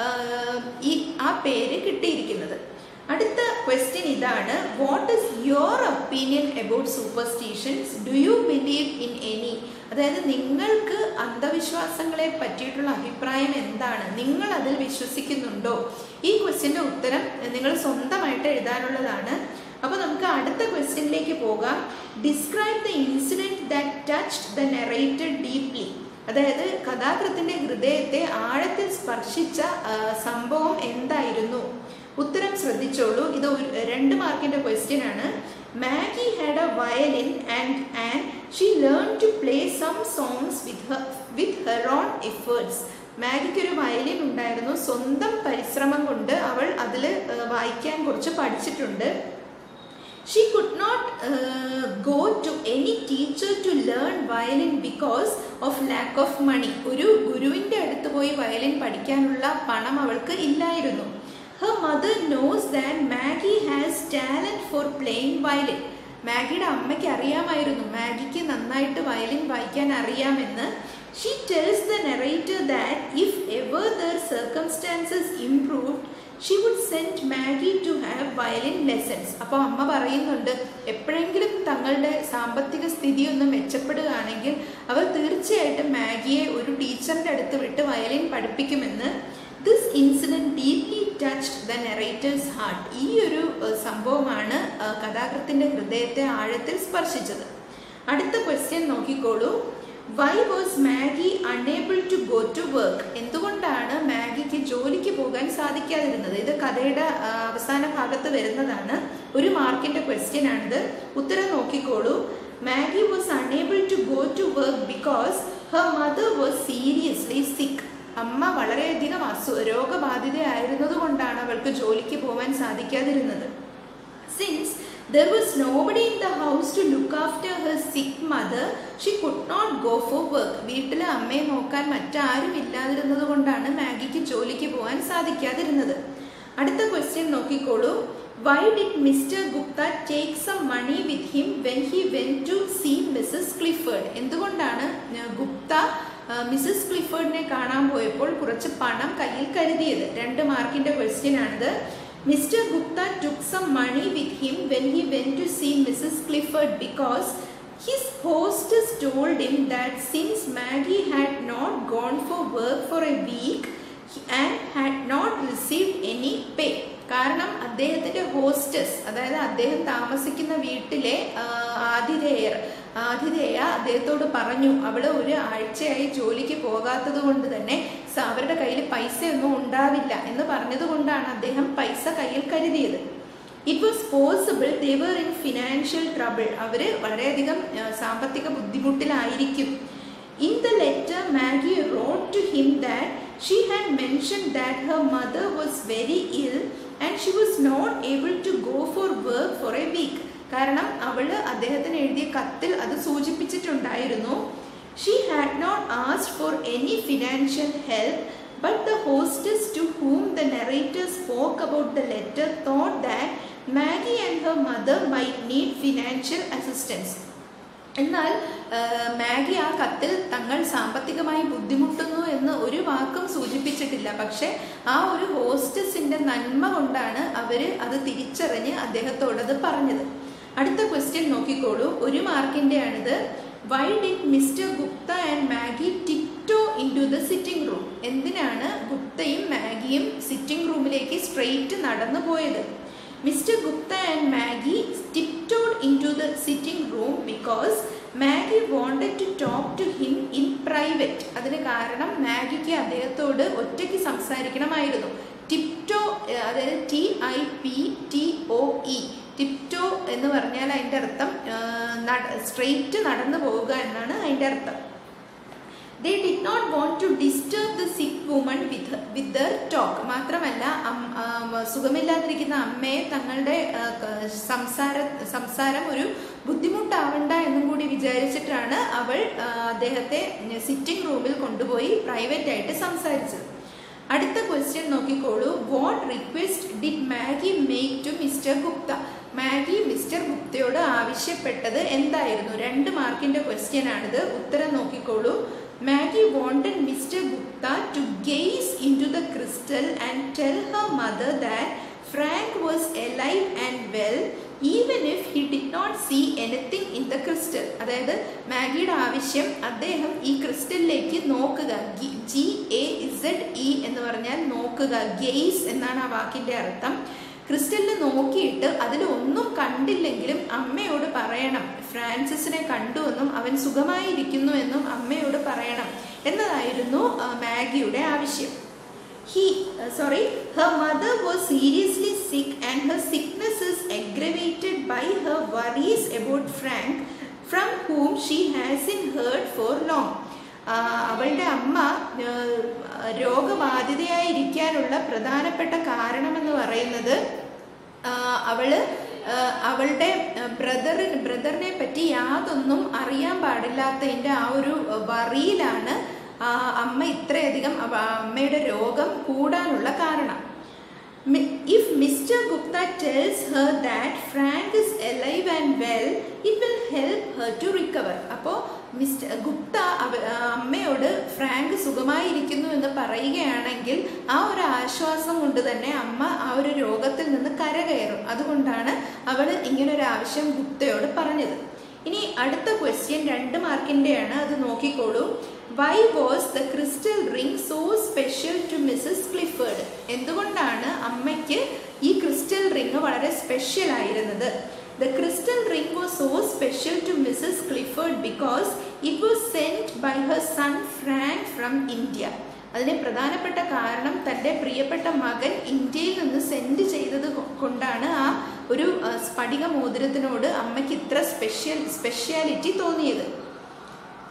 ഈ ആ പേര് കിട്ടിയിരിക്കുന്നത് അടുത്ത ക്വസ്റ്റ്യൻ ഇതാണ് what is your opinion about superstitions do you believe in any അതായത് നിങ്ങൾക്ക് അന്ധവിശ്വാസങ്ങളെ പറ്റിയിട്ടുള്ള അഭിപ്രായം എന്താണ് നിങ്ങൾ അതിൽ വിശ്വസിക്കുന്നുണ്ടോ ഈ ക്വസ്റ്റ്യൻ്റെ ഉത്തരം നിങ്ങൾ സ്വന്തമായിട്ട് എഴുതാനുള്ളതാണ് അപ്പോൾ നമുക്ക് അടുത്ത ക്വസ്റ്റ്യനിലേക്ക് പോകാം describe the incident that touched the narrator deeply അതായത് കഥാകൃത്തിന്റെ ഹൃദയത്തെ ആഴത്തിൽ സ്പർശിച്ച സംഭവം എന്തായിരുന്നു ഉത്തരം ശ്രദ്ധിച്ചോളൂ ഇത് ഒരു രണ്ട് മാർക്കിന്റെ ക്വസ്റ്റ്യൻ ആണ് Maggie had a violin and and she learn to play some songs with with her own efforts മാഗിക്ക് ഒരു വയലിൻ ഉണ്ടായിരുന്നു സ്വന്തം പരിശ്രമം കൊണ്ട് അവൾ അതിൽ വായിക്കാൻ കുറച്ച് പഠിച്ചിട്ടുണ്ട് she could not go to any teacher to learn violin because of lack of money ഒരു ഗുരുവിൻ്റെ അടുത്ത് പോയി വയലിൻ പഠിക്കാനുള്ള പണം അവൾക്ക് ഇല്ലായിരുന്നു her mother knows that Maggie has talent for playing violin മാഗിയുടെ അമ്മയ്ക്ക് അറിയാമായിരുന്നു മാഗിക്ക് നന്നായിട്ട് വയലിൻ വായിക്കാൻ അറിയാമെന്ന് she tells the narrator that if ever their circumstances improved she would send Maggie to have violin lessons അപ്പോൾ അമ്മ പറയുന്നുണ്ട് എപ്പോഴെങ്കിലും തങ്ങളുടെ സാമ്പത്തിക സ്ഥിതി ഒന്ന് മെച്ചപ്പെടുകയാണെങ്കിൽ അവർ തീർച്ചയായിട്ടും മാഗിയെ ഒരു ടീച്ചറിൻ്റെ അടുത്ത് വിട്ട് വയലിൻ പഠിപ്പിക്കുമെന്ന് this incident deeply touched the narrator's heart ഈ ഒരു സംഭവമാണ് കഥാകൃത്തിൻ്റെ ഹൃദയത്തെ ആഴത്തിൽ സ്പർശിച്ചത് അടുത്ത ക്വസ്റ്റ്യൻ നോക്കിക്കോളൂ why was Maggie unable to go to work എന്തുകൊണ്ടാണ് മാഗിക്ക് ജോലിക്ക് പോകാൻ സാധിക്കാതിരുന്നത് ഇത് കഥയുടെ അവസാന ഭാഗത്ത് വരുന്നതാണ് ഒരു മാർക്കിന്റെ ക്വസ്റ്റ്യൻ ആണിത് ഉത്തരം നോക്കിക്കോളൂ Maggie was unable to go to work because her mother was seriously sick അമ്മ വളരെയധികം അസു രോഗബാധിതയായിരുന്നത് കൊണ്ടാണ് അവൾക്ക് ജോലിക്ക് പോകാൻ സാധിക്കാതിരുന്നത് since there was nobody in the house to look after her sick mother she could not go for work വീട്ടിൽ അമ്മയെ നോക്കാൻ മറ്റാരും ഇല്ലാതിരുന്നത് കൊണ്ടാണ് മാഗിക്ക് ജോലിക്ക് പോകാൻ സാധിക്കാതിരുന്നത് അടുത്ത ക്വസ്റ്റ്യൻ നോക്കിക്കോളൂ why did Mr Gupta take some money with him when he went to see Mrs Clifford എന്തുകൊണ്ടാണ് ഗുപ്ത മിസ്സസ് ക്ലിഫേർഡിനെ കാണാൻ പോയപ്പോൾ കുറച്ച് പണം കയ്യിൽ കരുതിയത് രണ്ട് മാർക്കിന്റെ ക്വസ്റ്റ്യൻ ആണിത് Mr Gupta took some money with him when he went to see Mrs Clifford because his hostess told him that since Maggie had not gone for work for a week and had not received any pay കാരണം അദ്ദേഹത്തിന്റെ hostess അതായത് അദ്ദേഹം താമസിക്കുന്ന വീട്ടിലെ ആതിഥേയർ ആതിഥേയ അദ്ദേഹത്തോട് പറഞ്ഞു അവള് ഒരു ആഴ്ചയായി ജോലിക്ക് പോകാത്തത് കൊണ്ട് തന്നെ അവരുടെ കയ്യിൽ പൈസ ഒന്നും ഉണ്ടാവില്ല എന്ന് പറഞ്ഞത് കൊണ്ടാണ് അദ്ദേഹം പൈസ കയ്യിൽ കരുതിയത് it was possible they were in financial trouble അവര് വളരെയധികം സാമ്പത്തിക ബുദ്ധിമുട്ടിലായിരിക്കും in the letter Maggie wrote to him that she had mention that her mother was very ill and she was not able to go for work for a week കാരണം അവള് അദ്ദേഹത്തിന് എഴുതിയ കത്തിൽ അത് സൂചിപ്പിച്ചിട്ടുണ്ടായിരുന്നു she had not asked for any financial help but the hostess to whom the narrator spoke about the letter thought that Maggie and her mother might need financial assistance എന്നാൽ Maggie ആ കത്തിൽ തങ്ങൾ സാമ്പത്തികമായി ബുദ്ധിമുട്ടുന്നു എന്ന് ഒരു വാക്കും സൂചിപ്പിച്ചിട്ടില്ല പക്ഷെ ആ ഒരു ഹോസ്റ്റസിന്റെ നന്മ കൊണ്ടാണ് അവര് അത് തിരിച്ചറിഞ്ഞ് അദ്ദേഹത്തോട് അത് പറഞ്ഞത് അടുത്ത ക്വസ്റ്റ്യൻ നോക്കിക്കോളൂ ഒരു മാർക്കിന്റെ ആണിത് why did Mr Gupta and Maggie tiptoe into the sitting room എന്തിനാണ് ഗുപ്തയും മാഗിയും സിറ്റിംഗ് റൂമിലേക്ക് സ്ട്രെയിറ്റ് നടന്നു പോയത് Mr Gupta and Maggie tiptoed into the sitting room because Maggie wanted to talk to him in private അതിന് കാരണം മാഗിക്ക് അദ്ദേഹത്തോട് ഒറ്റയ്ക്ക് സംസാരിക്കണമായിരുന്നു ടിപ്റ്റോ അതായത് T I P T O E tiptoe എന്ന് പറഞ്ഞാൽ അതിൻ്റെ അർത്ഥം സ്ട്രെയിറ്റ് നടന്നു പോവുക എന്നാണ് അതിൻ്റെ അർത്ഥം they did not want to disturb the sick woman with with their talk മാത്രമല്ല സുഖമില്ലാതിരിക്കുന്ന അമ്മയെ തങ്ങളുടെ സംസാര സംസാരം ഒരു ബുദ്ധിമുട്ടാവണ്ട എന്നും കൂടി വിചാരിച്ചിട്ടാണ് അവൾ അദ്ദേഹത്തെ സിറ്റിംഗ് റൂമിൽ കൊണ്ടുപോയി പ്രൈവറ്റ് ആയിട്ട് സംസാരിച്ചത് അടുത്ത ക്വസ്റ്റ്യൻ നോക്കിക്കോളൂ what request did Maggie make to mister Gupta Maggie Mr ഗുപ്തയോട് ആവശ്യപ്പെട്ടത് എന്തായിരുന്നു രണ്ട് മാർക്കിന്റെ ക്വസ്റ്റ്യൻ ആണിത് ഉത്തരം നോക്കിക്കോളൂ Maggie wanted Mr Gupta to gaze into the crystal and tell her mother that Frank was alive and well even if he did not see anything in the crystal അതായത് മാഗിയുടെ ആവശ്യം അദ്ദേഹം ഈ ക്രിസ്റ്റലിലേക്ക് നോക്കുക ജി എ ഇസഡ് ഇ എന്ന് പറഞ്ഞാൽ നോക്കുക guys എന്നാണ് ആ വാക്കിന്റെ അർത്ഥം ക്രിസ്റ്റലിന് നോക്കിയിട്ട് അതിൽ ഒന്നും കണ്ടില്ലെങ്കിലും അമ്മയോട് പറയണം ഫ്രാൻസിസിനെ കണ്ടുവെന്നും അവൻ സുഖമായിരിക്കുന്നു എന്നും അമ്മയോട് പറയണം എന്നതായിരുന്നു മാഗിയുടെ ആവശ്യം he sorry her mother was seriously sick and her sickness is aggravated by her worries about Frank from whom she has in heard for long അവളുടെ അമ്മ രോഗബാധിതയായിരിക്കാനുള്ള പ്രധാനപ്പെട്ട കാരണമെന്ന് പറയുന്നത് അവള് അവളുടെ ബ്രദറിന് ബ്രദറിനെ പറ്റി യാതൊന്നും അറിയാൻ പാടില്ലാത്തതിൻ്റെ ആ ഒരു വറിയിലാണ് അമ്മ ഇത്രയധികം അമ്മയുടെ രോഗം കൂടാനുള്ള കാരണം if Mr Gupta tells her that Frank is alive and well it will help her to recover അപ്പോൾ മിസ്റ്റർ ഗുപ്ത അമ്മയോട് ഫ്രാങ്ക് സുഖമായിരിക്കുന്നു എന്ന് പറയുകയാണെങ്കിൽ ആ ഒരു ആശ്വാസം കൊണ്ട് തന്നെ അമ്മ ആ ഒരു രോഗത്തിൽ നിന്ന് കരകയറും അതുകൊണ്ടാണ് അവൾ ഇങ്ങനൊരു ആവശ്യം ഗുപ്തയോട് പറഞ്ഞത് ഇനി അടുത്ത ക്വസ്റ്റ്യൻ രണ്ട് മാർക്കിൻ്റെയാണ് അത് നോക്കിക്കോളൂ why was the crystal ring so special to Mrs Clifford എന്തുകൊണ്ടാണ് അമ്മയ്ക്ക് ഈ ക്രിസ്റ്റൽ റിംഗ് വളരെ സ്പെഷ്യൽ ആയിരുന്നത് the crystal ring was so special to Mrs Clifford because it was sent by her son Frank from India അതിന് പ്രധാനപ്പെട്ട കാരണം തൻ്റെ പ്രിയപ്പെട്ട മകൻ ഇന്ത്യയിൽ നിന്ന് സെൻഡ് ചെയ്തത് കൊണ്ടാണ് ആ ഒരു സ്ഫടിക മോതിരത്തിനോട് അമ്മയ്ക്ക് ഇത്ര സ്പെഷ്യൽ സ്പെഷ്യാലിറ്റി തോന്നിയത്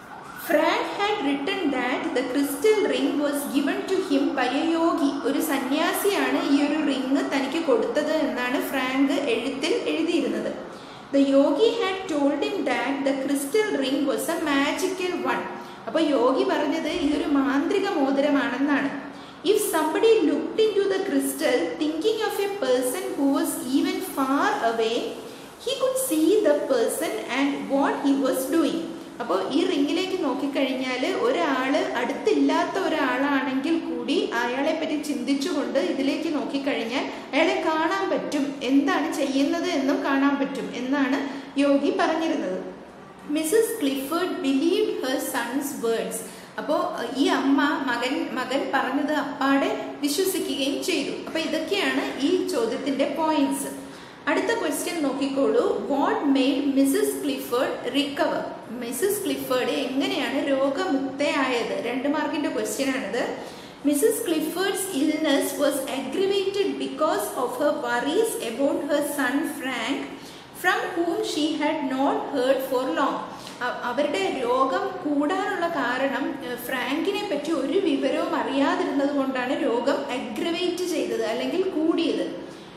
Frank had written that the crystal ring was given to him by a yogi ഒരു സന്യാസിയാണ് ഈ ഒരു റിംഗ് തനിക്ക് കൊടുത്തത് എന്നാണ് ഫ്രാങ്ക് എഴുത്തിൽ എഴുതിയിരുന്നത് the Yogi had told him that the crystal ring was a magical one അപ്പോൾ യോഗി പറഞ്ഞത് ഇതൊരു മാന്ത്രിക മോതിരമാണെന്നാണ് if somebody looked into the crystal thinking of a person who was even far away he could see the person and what he was doing അപ്പോൾ ഈ റിങ്ങിലേക്ക് നോക്കിക്കഴിഞ്ഞാൽ ഒരാൾ അടുത്തില്ലാത്ത ഒരാളാണെങ്കിൽ കൂടി അയാളെ പറ്റി ചിന്തിച്ചുകൊണ്ട് ഇതിലേക്ക് നോക്കിക്കഴിഞ്ഞാൽ അയാളെ കാണാൻ പറ്റും എന്താണ് ചെയ്യുന്നത് എന്നും കാണാൻ പറ്റും എന്നാണ് യോഗി പറഞ്ഞിരുന്നത് Mrs Clifford believe her son's words അപ്പോൾ ഈ അമ്മ മകൻ മകൻ പറഞ്ഞത് അപ്പാടെ വിശ്വസിക്കുകയും ചെയ്തു അപ്പോൾ ഇതൊക്കെയാണ് ഈ ചോദ്യത്തിന്റെ പോയിന്റ്സ് അടുത്ത ക്വസ്റ്റ്യൻ നോക്കിക്കോളൂ what made Mrs Clifford recover Mrs Clifford എങ്ങനെയാണ് രോഗമുക്തയായത് രണ്ട് മാർക്കിന്റെ ക്വസ്റ്റ്യൻ ആണിത് Mrs Clifford's illness was aggravated because of her worries about her son Frank from whom she had not heard for long അവരുടെ രോഗം കൂടാനുള്ള കാരണം ഫ്രാങ്കിനെ പറ്റി ഒരു വിവരവും അറിയാതിരുന്നത് കൊണ്ടാണ് രോഗം അഗ്രവേറ്റ് ചെയ്തത് അല്ലെങ്കിൽ കൂടിയത്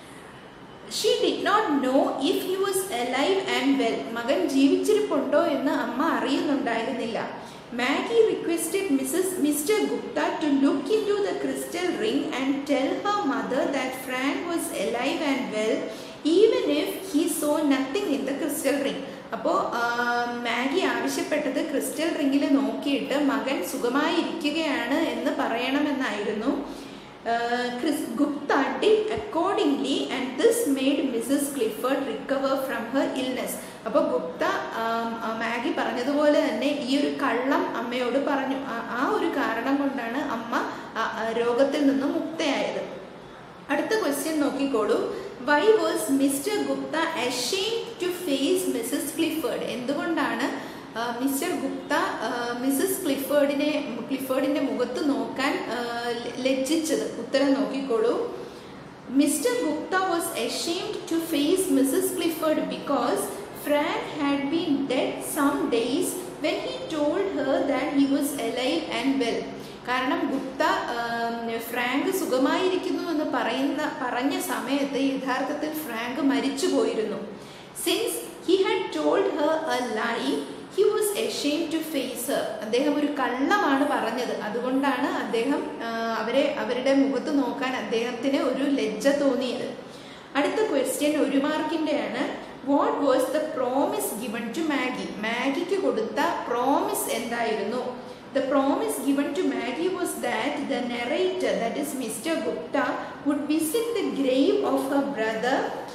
she did not know if he was alive and well മകൻ ജീവിച്ചിരിപ്പുണ്ടോ എന്ന് അമ്മ അറിയുന്നുണ്ടായിരുന്നില്ല Maggie requested Mrs Mr Gupta to look into the crystal ring and tell her mother that Frank was alive and well even if he saw nothing in the crystal ring അപ്പോൾ മാഗി ആവശ്യപ്പെട്ടത് crystal റിംഗിൽ നോക്കിയിട്ട് മകൻ സുഖമായിരിക്കുകയാണ് എന്ന് പറയണമെന്നായിരുന്നു ക്രിസ് Gupta did accordingly and this made Mrs Clifford recover from her illness അപ്പോൾ ഗുപ്ത മാഗി പറഞ്ഞതുപോലെ തന്നെ ഈ ഒരു കള്ളം അമ്മയോട് പറഞ്ഞു ആ ഒരു കാരണം കൊണ്ടാണ് അമ്മ രോഗത്തിൽ നിന്ന് മുക്തയായത് അടുത്ത ക്വസ്റ്റ്യൻ നോക്കിക്കോളൂ why was Mr Gupta ashame to face Mrs Clifford എന്തുകൊണ്ടാണ് മിസ്റ്റർ ഗുപ്ത മിസ്സസ് ക്ലിഫേർഡിനെ ക്ലിഫേർഡിന്റെ മുഖത്ത് നോക്കാൻ ലജ്ജിച്ചത് ഉത്തരം നോക്കിക്കോളൂ Mr Gupta was ashamed to face Mrs Clifford because Frank had been dead some days when he told her that he was alive and well കാരണം Gupta Frank സുഖമായിരിക്കുന്നു എന്ന് പറയുന്ന പറഞ്ഞ സമയത്ത് യഥാർത്ഥത്തിൽ ഫ്രാങ്ക് മരിച്ചു പോയിരുന്നു since he had told her a lie he was ashame to face അദ്ദേഹം ഒരു കള്ളമാണ് പറഞ്ഞത് അതുകൊണ്ടാണ് അദ്ദേഹം അവരെ അവരുടെ മുഖത്ത് നോക്കാൻ അദ്ദേഹത്തിന് ഒരു ലജ്ജ തോന്നിയത് അടുത്ത ക്വസ്റ്റ്യൻ ഒരു മാർക്കിൻ്റെയാണ് what was the promise given to Maggie മാഗിക്ക് കൊടുത്ത പ്രോമിസ് എന്തായിരുന്നു The promise given to Maggie was that the narrator, that is Mr. Gupta, would visit the grave of her brother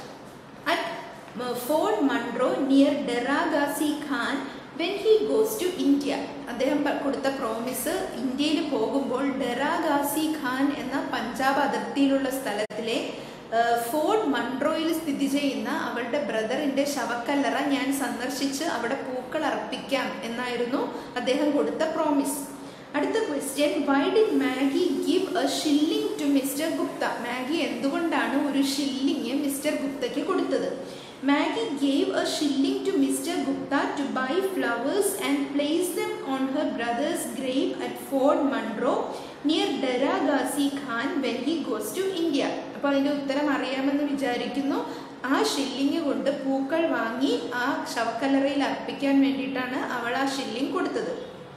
at Fort Monroe near Daragasi Khan when he goes to India. അദ്ദേഹം കൊടുത്ത promise ഇന്ത്യയിൽ പോകുമ്പോൾ ഡെറാഗാസി ഖാൻ എന്ന പഞ്ചാബ് അതിർത്തിയിലുള്ള സ്ഥലത്തിലെ fort മൺട്രോയിൽ സ്ഥിതി ചെയ്യുന്ന അവളുടെ ബ്രദറിന്റെ ശവക്കല്ലറ ഞാൻ സന്ദർശിച്ച് അവിടെ പൂക്കൾ അർപ്പിക്കാം എന്നായിരുന്നു അദ്ദേഹം കൊടുത്ത പ്രോമിസ് അടുത്ത question why did Maggie give a shilling to mister Gupta Maggie എന്തുകൊണ്ടാണ് ഒരു ഷില്ലിങ് മിസ്റ്റർ ഗുപ്തയ്ക്ക് കൊടുത്തത് Maggie gave a shilling to mister Gupta to buy flowers and place them on her brother's grave at Fort Munro near Dera Ghazi Khan when he goes to India അപ്പോൾ അതിൻ്റെ ഉത്തരം അറിയാമെന്ന് വിചാരിക്കുന്നു ആ ഷില്ലിങ് കൊണ്ട് പൂക്കൾ വാങ്ങി ആ ശവക്കല്ലറയിൽ അർപ്പിക്കാൻ വേണ്ടിയിട്ടാണ് അവൾ ആ ഷില്ലിങ് കൊടുത്തത്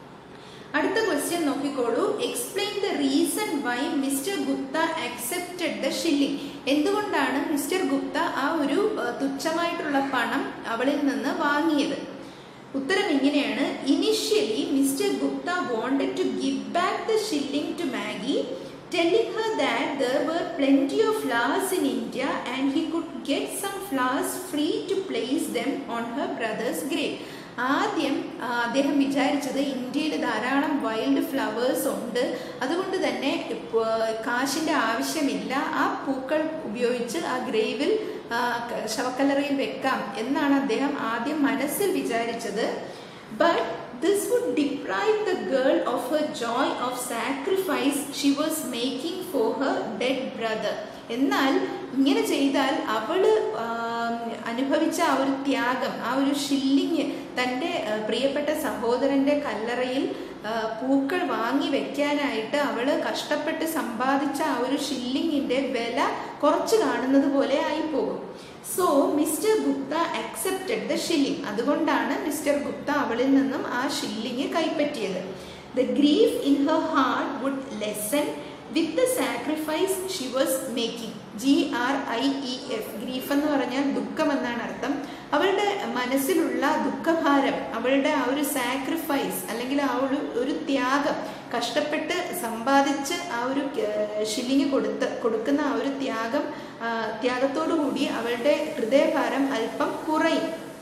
അടുത്ത ക്വസ്റ്റ്യൻ നോക്കിക്കോളൂ explain the reason why Mr Gupta accepted the shilling എന്തുകൊണ്ടാണ് മിസ്റ്റർ ഗുപ്ത ആ ഒരു തുച്ഛമായിട്ടുള്ള പണം അവളിൽ നിന്ന് വാങ്ങിയത് ഉത്തരം ഇങ്ങനെയാണ് initially Mr Gupta wanted to give back the shilling to Maggie, telling her that there were plenty of flowers in India and he could get some flowers free to place them on her brother's grave. ആദ്യം അദ്ദേഹം വിചാരിച്ചത് ഇന്ത്യയിൽ ധാരാളം wild flowers ഉണ്ട് അതുകൊണ്ട് തന്നെ കാശിൻ്റെ ആവശ്യമില്ല ആ പൂക്കൾ ഉപയോഗിച്ച് ആ ഗ്രേവിൽ ശവക്കല്ലറയിൽ വെക്കാം എന്നാണ് അദ്ദേഹം ആദ്യം മനസ്സിൽ വിചാരിച്ചത് but this would deprive the girl of her joy of sacrifice she was making for her dead brother എന്നാൽ ഇങ്ങനെ ചെയ്താൽ അവള് ആം, അനുഭവിച്ച ആ ഒരു ത്യാഗം ആ ഒരു ഷില്ലിങ് തൻ്റെ ആ, പ്രിയപ്പെട്ട സഹോദരന്റെ കല്ലറയിൽ ആ, പൂക്കൾ വാങ്ങി വെക്കാനായിട്ട് അവള് കഷ്ടപ്പെട്ട് സമ്പാദിച്ച ആ ഒരു ഷില്ലിങ്ങിന്റെ വില കുറച്ച് കാണുന്നത് പോലെ ആയിപ്പോകും so Mr Gupta accepted the shilling അതുകൊണ്ടാണ് മിസ്റ്റർ ഗുപ്ത അവളിൽ നിന്നും ആ ഷില്ലിങ് കൈപ്പറ്റിയത് the grief in her heart would lessen with the sacrifice she was making G R I E F grief എന്ന് പറഞ്ഞാൽ ദുഃഖം എന്നാണ് അർത്ഥം അവളുടെ മനസ്സിലുള്ള ദുഃഖഭാരം അവളുടെ ആ ഒരു സാക്രിഫൈസ് അല്ലെങ്കിൽ ആ ഒരു ഒരു ത്യാഗം കഷ്ടപ്പെട്ട് സമ്പാദിച്ച് ആ ഒരു ഷില്ലിങ് കൊടുത്ത് കൊടുക്കുന്ന ആ ഒരു ത്യാഗം ആ, ത്യാഗത്തോടു കൂടി അവളുടെ ഹൃദയഭാരം അല്പം കുറയും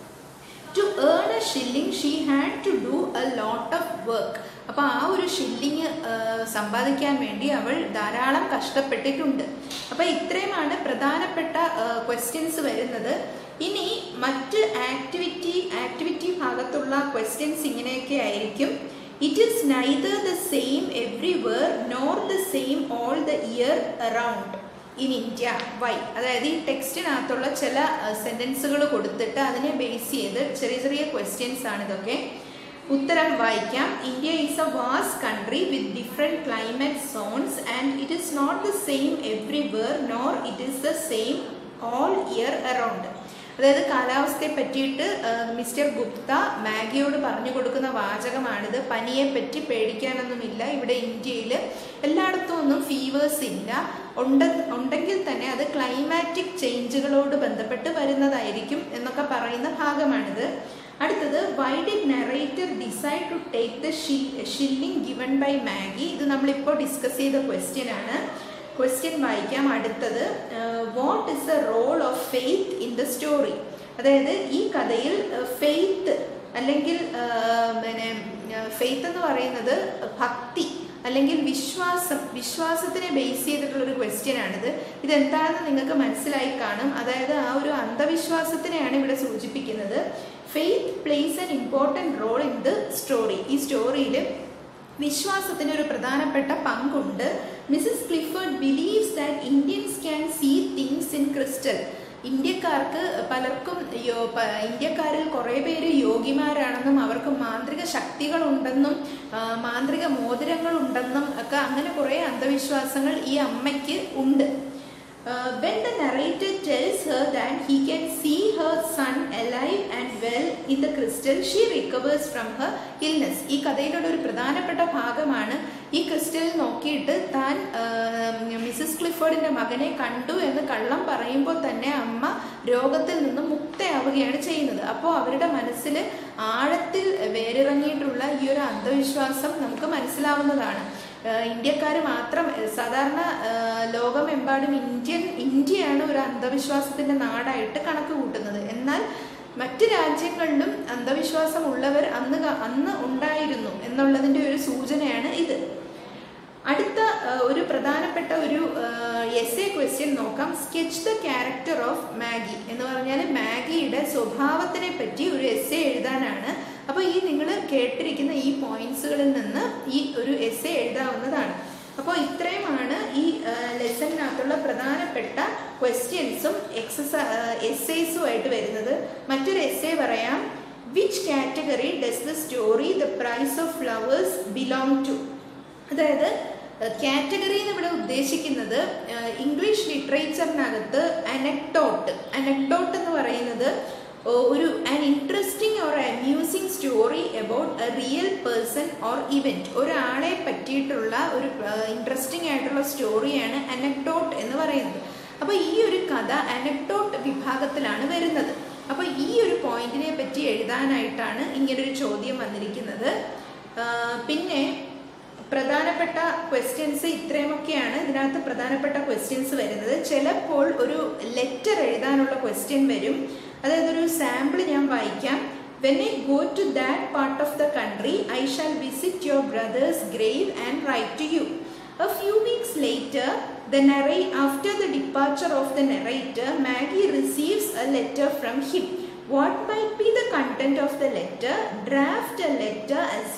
to earn a shilling she had to do a lot of work അപ്പോൾ ആ ഒരു ഷില്ലിങ് സമ്പാദിക്കാൻ വേണ്ടി അവൾ ധാരാളം കഷ്ടപ്പെട്ടിട്ടുണ്ട് അപ്പോൾ ഇത്രയുമാണ് പ്രധാനപ്പെട്ട ക്വസ്റ്റ്യൻസ് വരുന്നത് ഇനി മറ്റ് ആക്ടിവിറ്റി ആക്ടിവിറ്റി ഭാഗത്തുള്ള ക്വസ്റ്റ്യൻസ് ഇങ്ങനെയൊക്കെ ആയിരിക്കും it is neither the same everywhere nor the same all the year around in India why അതായത് ഈ ടെക്സ്റ്റിനകത്തുള്ള ചില സെന്റൻസുകൾ കൊടുത്തിട്ട് അതിനെ ബേസ് ചെയ്ത് ചെറിയ ചെറിയ ക്വസ്റ്റ്യൻസ് ആണ് ഇതൊക്കെ ഉത്തരം വായിക്കാം India is a vast country with different climate zones and it is not the same everywhere nor it is the same all year around അതായത് കാലാവസ്ഥയെ പറ്റിയിട്ട് ആ, മിസ്റ്റർ ഗുപ്ത മാഗിയോട് പറഞ്ഞു കൊടുക്കുന്ന വാചകമാണിത് പനിയെ പറ്റി പേടിക്കാനൊന്നുമില്ല ഇവിടെ ഇന്ത്യയിൽ എല്ലായിടത്തും ഒന്നും ഫീവേഴ്സ് ഇല്ല ഉണ്ട ഉണ്ടെങ്കിൽ തന്നെ അത് ക്ലൈമാറ്റിക് ചേഞ്ചുകളോട് ബന്ധപ്പെട്ട് വരുന്നതായിരിക്കും എന്നൊക്കെ പറയുന്ന ഭാഗമാണിത് അടുത്തത് why did narrator decide to take the shilling given by Maggie ഇത് നമ്മളിപ്പോൾ ഡിസ്കസ് ചെയ്ത ക്വസ്റ്റ്യൻ ആണ് ക്വസ്റ്റ്യൻ വായിക്കാം അടുത്തത് what is the role of faith in the story അതായത് ഈ കഥയിൽ ഫെയ്ത്ത് അല്ലെങ്കിൽ ആ, പിന്നെ ഫെയ്ത്ത് എന്ന് പറയുന്നത് ഭക്തി അല്ലെങ്കിൽ വിശ്വാസം വിശ്വാസത്തിനെ ബേസ് ചെയ്തിട്ടുള്ള ഒരു ക്വസ്റ്റ്യൻ ആണിത് ഇതെന്താണെന്ന് നിങ്ങൾക്ക് മനസ്സിലായി കാണും അതായത് ആ ഒരു അന്ധവിശ്വാസത്തിനെയാണ് ഇവിടെ സൂചിപ്പിക്കുന്നത് faith plays an important role in the story ഈ സ്റ്റോറിയിൽ വിശ്വാസത്തിന് ഒരു പ്രധാനപ്പെട്ട പങ്കുണ്ട് Mrs Clifford believes that Indians can see things in crystal ഇന്ത്യക്കാർക്ക് പലർക്കും യോ- പ- ഇന്ത്യക്കാരിൽ കുറേ പേര് യോഗിമാരാണെന്നും അവർക്ക് മാന്ത്രിക ശക്തികളുണ്ടെന്നും ആ, മാന്ത്രിക മോതിരങ്ങളുണ്ടെന്നും ഒക്കെ അങ്ങനെ കുറേ അന്ധവിശ്വാസങ്ങൾ ഈ അമ്മയ്ക്ക് ഉണ്ട് Uh, when the narrator tells her that he can see her son alive and well in the crystal, she recovers from her illness. ഈ കഥയിലുള്ള ഒരു പ്രധാനപ്പെട്ട ഭാഗമാണ് ഈ ക്രിസ്റ്റലിൽ നോക്കിയിട്ട് താൻ മിസസ് ക്ലിഫോർഡിന്റെ മകനെ കണ്ടു എന്ന് കള്ളം പറയുമ്പോൾ തന്നെ അമ്മ രോഗത്തിൽ നിന്ന് മുക്തയാവുകയാണ് ചെയ്യുന്നത് അപ്പോൾ അവരുടെ മനസ്സിൽ ആഴത്തിൽ വേരിറങ്ങിയിട്ടുള്ള ഈ ഒരു അന്ധവിശ്വാസം നമുക്ക് മനസ്സിലാവുന്നതാണ് ഇന്ത്യക്കാർ മാത്രം ഏഹ് സാധാരണ ഏഹ് ലോകമെമ്പാടും ഇന്ത്യൻ ഇന്ത്യയാണ് ഒരു അന്ധവിശ്വാസത്തിന്റെ നാടായിട്ട് കണക്ക് കൂട്ടുന്നത് എന്നാൽ മറ്റ് രാജ്യങ്ങളിലും അന്ധവിശ്വാസം ഉള്ളവർ അന്ന് ക- അന്ന് ഉണ്ടായിരുന്നു എന്നുള്ളതിന്റെ ഒരു സൂചനയാണ് ഇത് അടുത്ത ഏഹ്, ഒരു പ്രധാനപ്പെട്ട ഒരു എസ് എ ക്വസ്റ്റ്യൻ നോക്കാം sketch the character of Maggie എന്ന് പറഞ്ഞാൽ മാഗിയുടെ സ്വഭാവത്തിനെ പറ്റി ഒരു എസ് എ എഴുതാനാണ് അപ്പോൾ ഈ നിങ്ങൾ കേട്ടിരിക്കുന്ന ഈ പോയിന്റ്സുകളിൽ നിന്ന് ഈ ഒരു എസ് എ എഴുതാവുന്നതാണ് അപ്പോൾ ഇത്രയുമാണ് ഈ ലെസണിനകത്തുള്ള പ്രധാനപ്പെട്ട ക്വസ്റ്റ്യൻസും എക്സസൈ എസ്സേസും ആയിട്ട് വരുന്നത് മറ്റൊരു എസ് എ പറയാം which category does the story the prize of flowers belong to അതായത് കാറ്റഗറി എന്ന് ഇവിടെ ഉദ്ദേശിക്കുന്നത് ഏഹ്, ഇംഗ്ലീഷ് ലിറ്ററേച്ചറിനകത്ത് അനക്ടോട്ട് അനക്ടോട്ട് എന്ന് പറയുന്നത് ഓ- ഒരു an interesting or amusing story about a real person or event ഒരാളെ പറ്റിയിട്ടുള്ള ഒരു ഇൻട്രസ്റ്റിംഗ് ആയിട്ടുള്ള സ്റ്റോറിയാണ് അനക്ടോട്ട് എന്ന് പറയുന്നത് അപ്പോൾ ഈ ഒരു കഥ അനക്ടോട്ട് വിഭാഗത്തിലാണ് വരുന്നത് അപ്പോൾ ഈ ഒരു പോയിന്റിനെ പറ്റി എഴുതാനായിട്ടാണ് ഇങ്ങനൊരു ചോദ്യം വന്നിരിക്കുന്നത് ആ, പിന്നെ പ്രധാനപ്പെട്ട ക്വസ്റ്റ്യൻസ് ഇത്രയുമൊക്കെയാണ് ഇതിനകത്ത് പ്രധാനപ്പെട്ട ക്വസ്റ്റ്യൻസ് വരുന്നത് ചിലപ്പോൾ ഒരു ലെറ്റർ എഴുതാനുള്ള ക്വസ്റ്റ്യൻ വരും അതായത് ഒരു സാമ്പിൾ ഞാൻ വായിക്കാം when I go to that part of the country I shall visit your brother's grave and write to you A few weeks later, the narrate after the departure of the narrator, Maggie receives a letter from him. What might be the content of the letter? Draft a letter assuming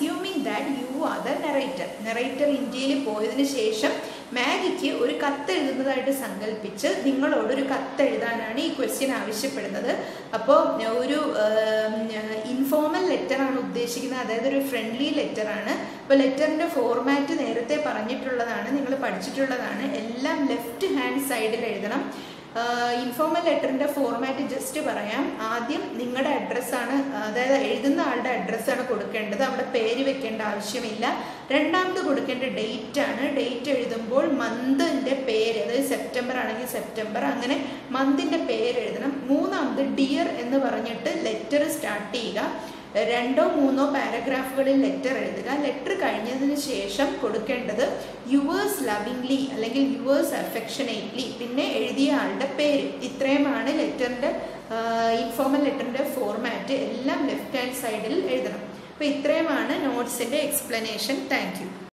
that you are the narrator narrator ഇന്ത്യയിൽ പോയതിനു ശേഷം മാഗിക്ക് ഒരു കത്ത് എഴുതുന്നതായിട്ട് സങ്കല്പിച്ച് നിങ്ങളോട് ഒരു കത്ത് എഴുതാനാണ് ഈ ക്വസ്റ്റ്യൻ ആവശ്യപ്പെടുന്നത് അപ്പോൾ ഒരു ഇൻഫോർമൽ ലെറ്റർ ആണ് ഉദ്ദേശിക്കുന്നത് അതായത് ഒരു ഫ്രണ്ട്ലി ലെറ്റർ ആണ് അപ്പോൾ ലെറ്ററിന്റെ ഫോർമാറ്റ് നേരത്തെ പറഞ്ഞിട്ടുള്ളതാണ് നിങ്ങൾ പഠിച്ചിട്ടുള്ളതാണ് എല്ലാം ലെഫ്റ്റ് ഹാൻഡ് സൈഡിൽ എഴുതണം ഇൻഫോർമൽ ലെറ്ററിന്റെ ഫോർമാറ്റ് ജസ്റ്റ് പറയാം ആദ്യം നിങ്ങളുടെ അഡ്രസ്സാണ് അതായത് എഴുതുന്ന ആളുടെ അഡ്രസ്സാണ് കൊടുക്കേണ്ടത് അവിടെ പേര് വെക്കേണ്ട ആവശ്യമില്ല രണ്ടാമത് കൊടുക്കേണ്ട ഡേറ്റ് ആണ് ഡേറ്റ് എഴുതുമ്പോൾ മന്തിന്റെ പേര് അതായത് സെപ്റ്റംബർ ആണെങ്കിൽ സെപ്റ്റംബർ അങ്ങനെ മന്തിന്റെ പേര് എഴുതണം മൂന്നാമത് ഡിയർ എന്ന് പറഞ്ഞിട്ട് ലെറ്റർ സ്റ്റാർട്ട് ചെയ്യുക രണ്ടോ മൂന്നോ പാരഗ്രാഫുകളിൽ ലെറ്റർ എഴുതുക ലെറ്റർ കഴിഞ്ഞതിന് ശേഷം കൊടുക്കേണ്ടത് യുവേഴ്സ് ലവിംഗ്ലി അല്ലെങ്കിൽ യുവേഴ്സ് അഫെക്ഷനേറ്റ്ലി പിന്നെ എഴുതിയ ആളുടെ പേര് ഇത്രയുമാണ് ലെറ്ററിന്റെ ഇൻഫോർമൽ ലെറ്ററിന്റെ ഫോർമാറ്റ് എല്ലാം ലെഫ്റ്റ് ഹാൻഡ് സൈഡിൽ എഴുതണം അപ്പോൾ ഇത്രയുമാണ് നോട്ട്സിന്റെ എക്സ്പ്ലനേഷൻ താങ്ക്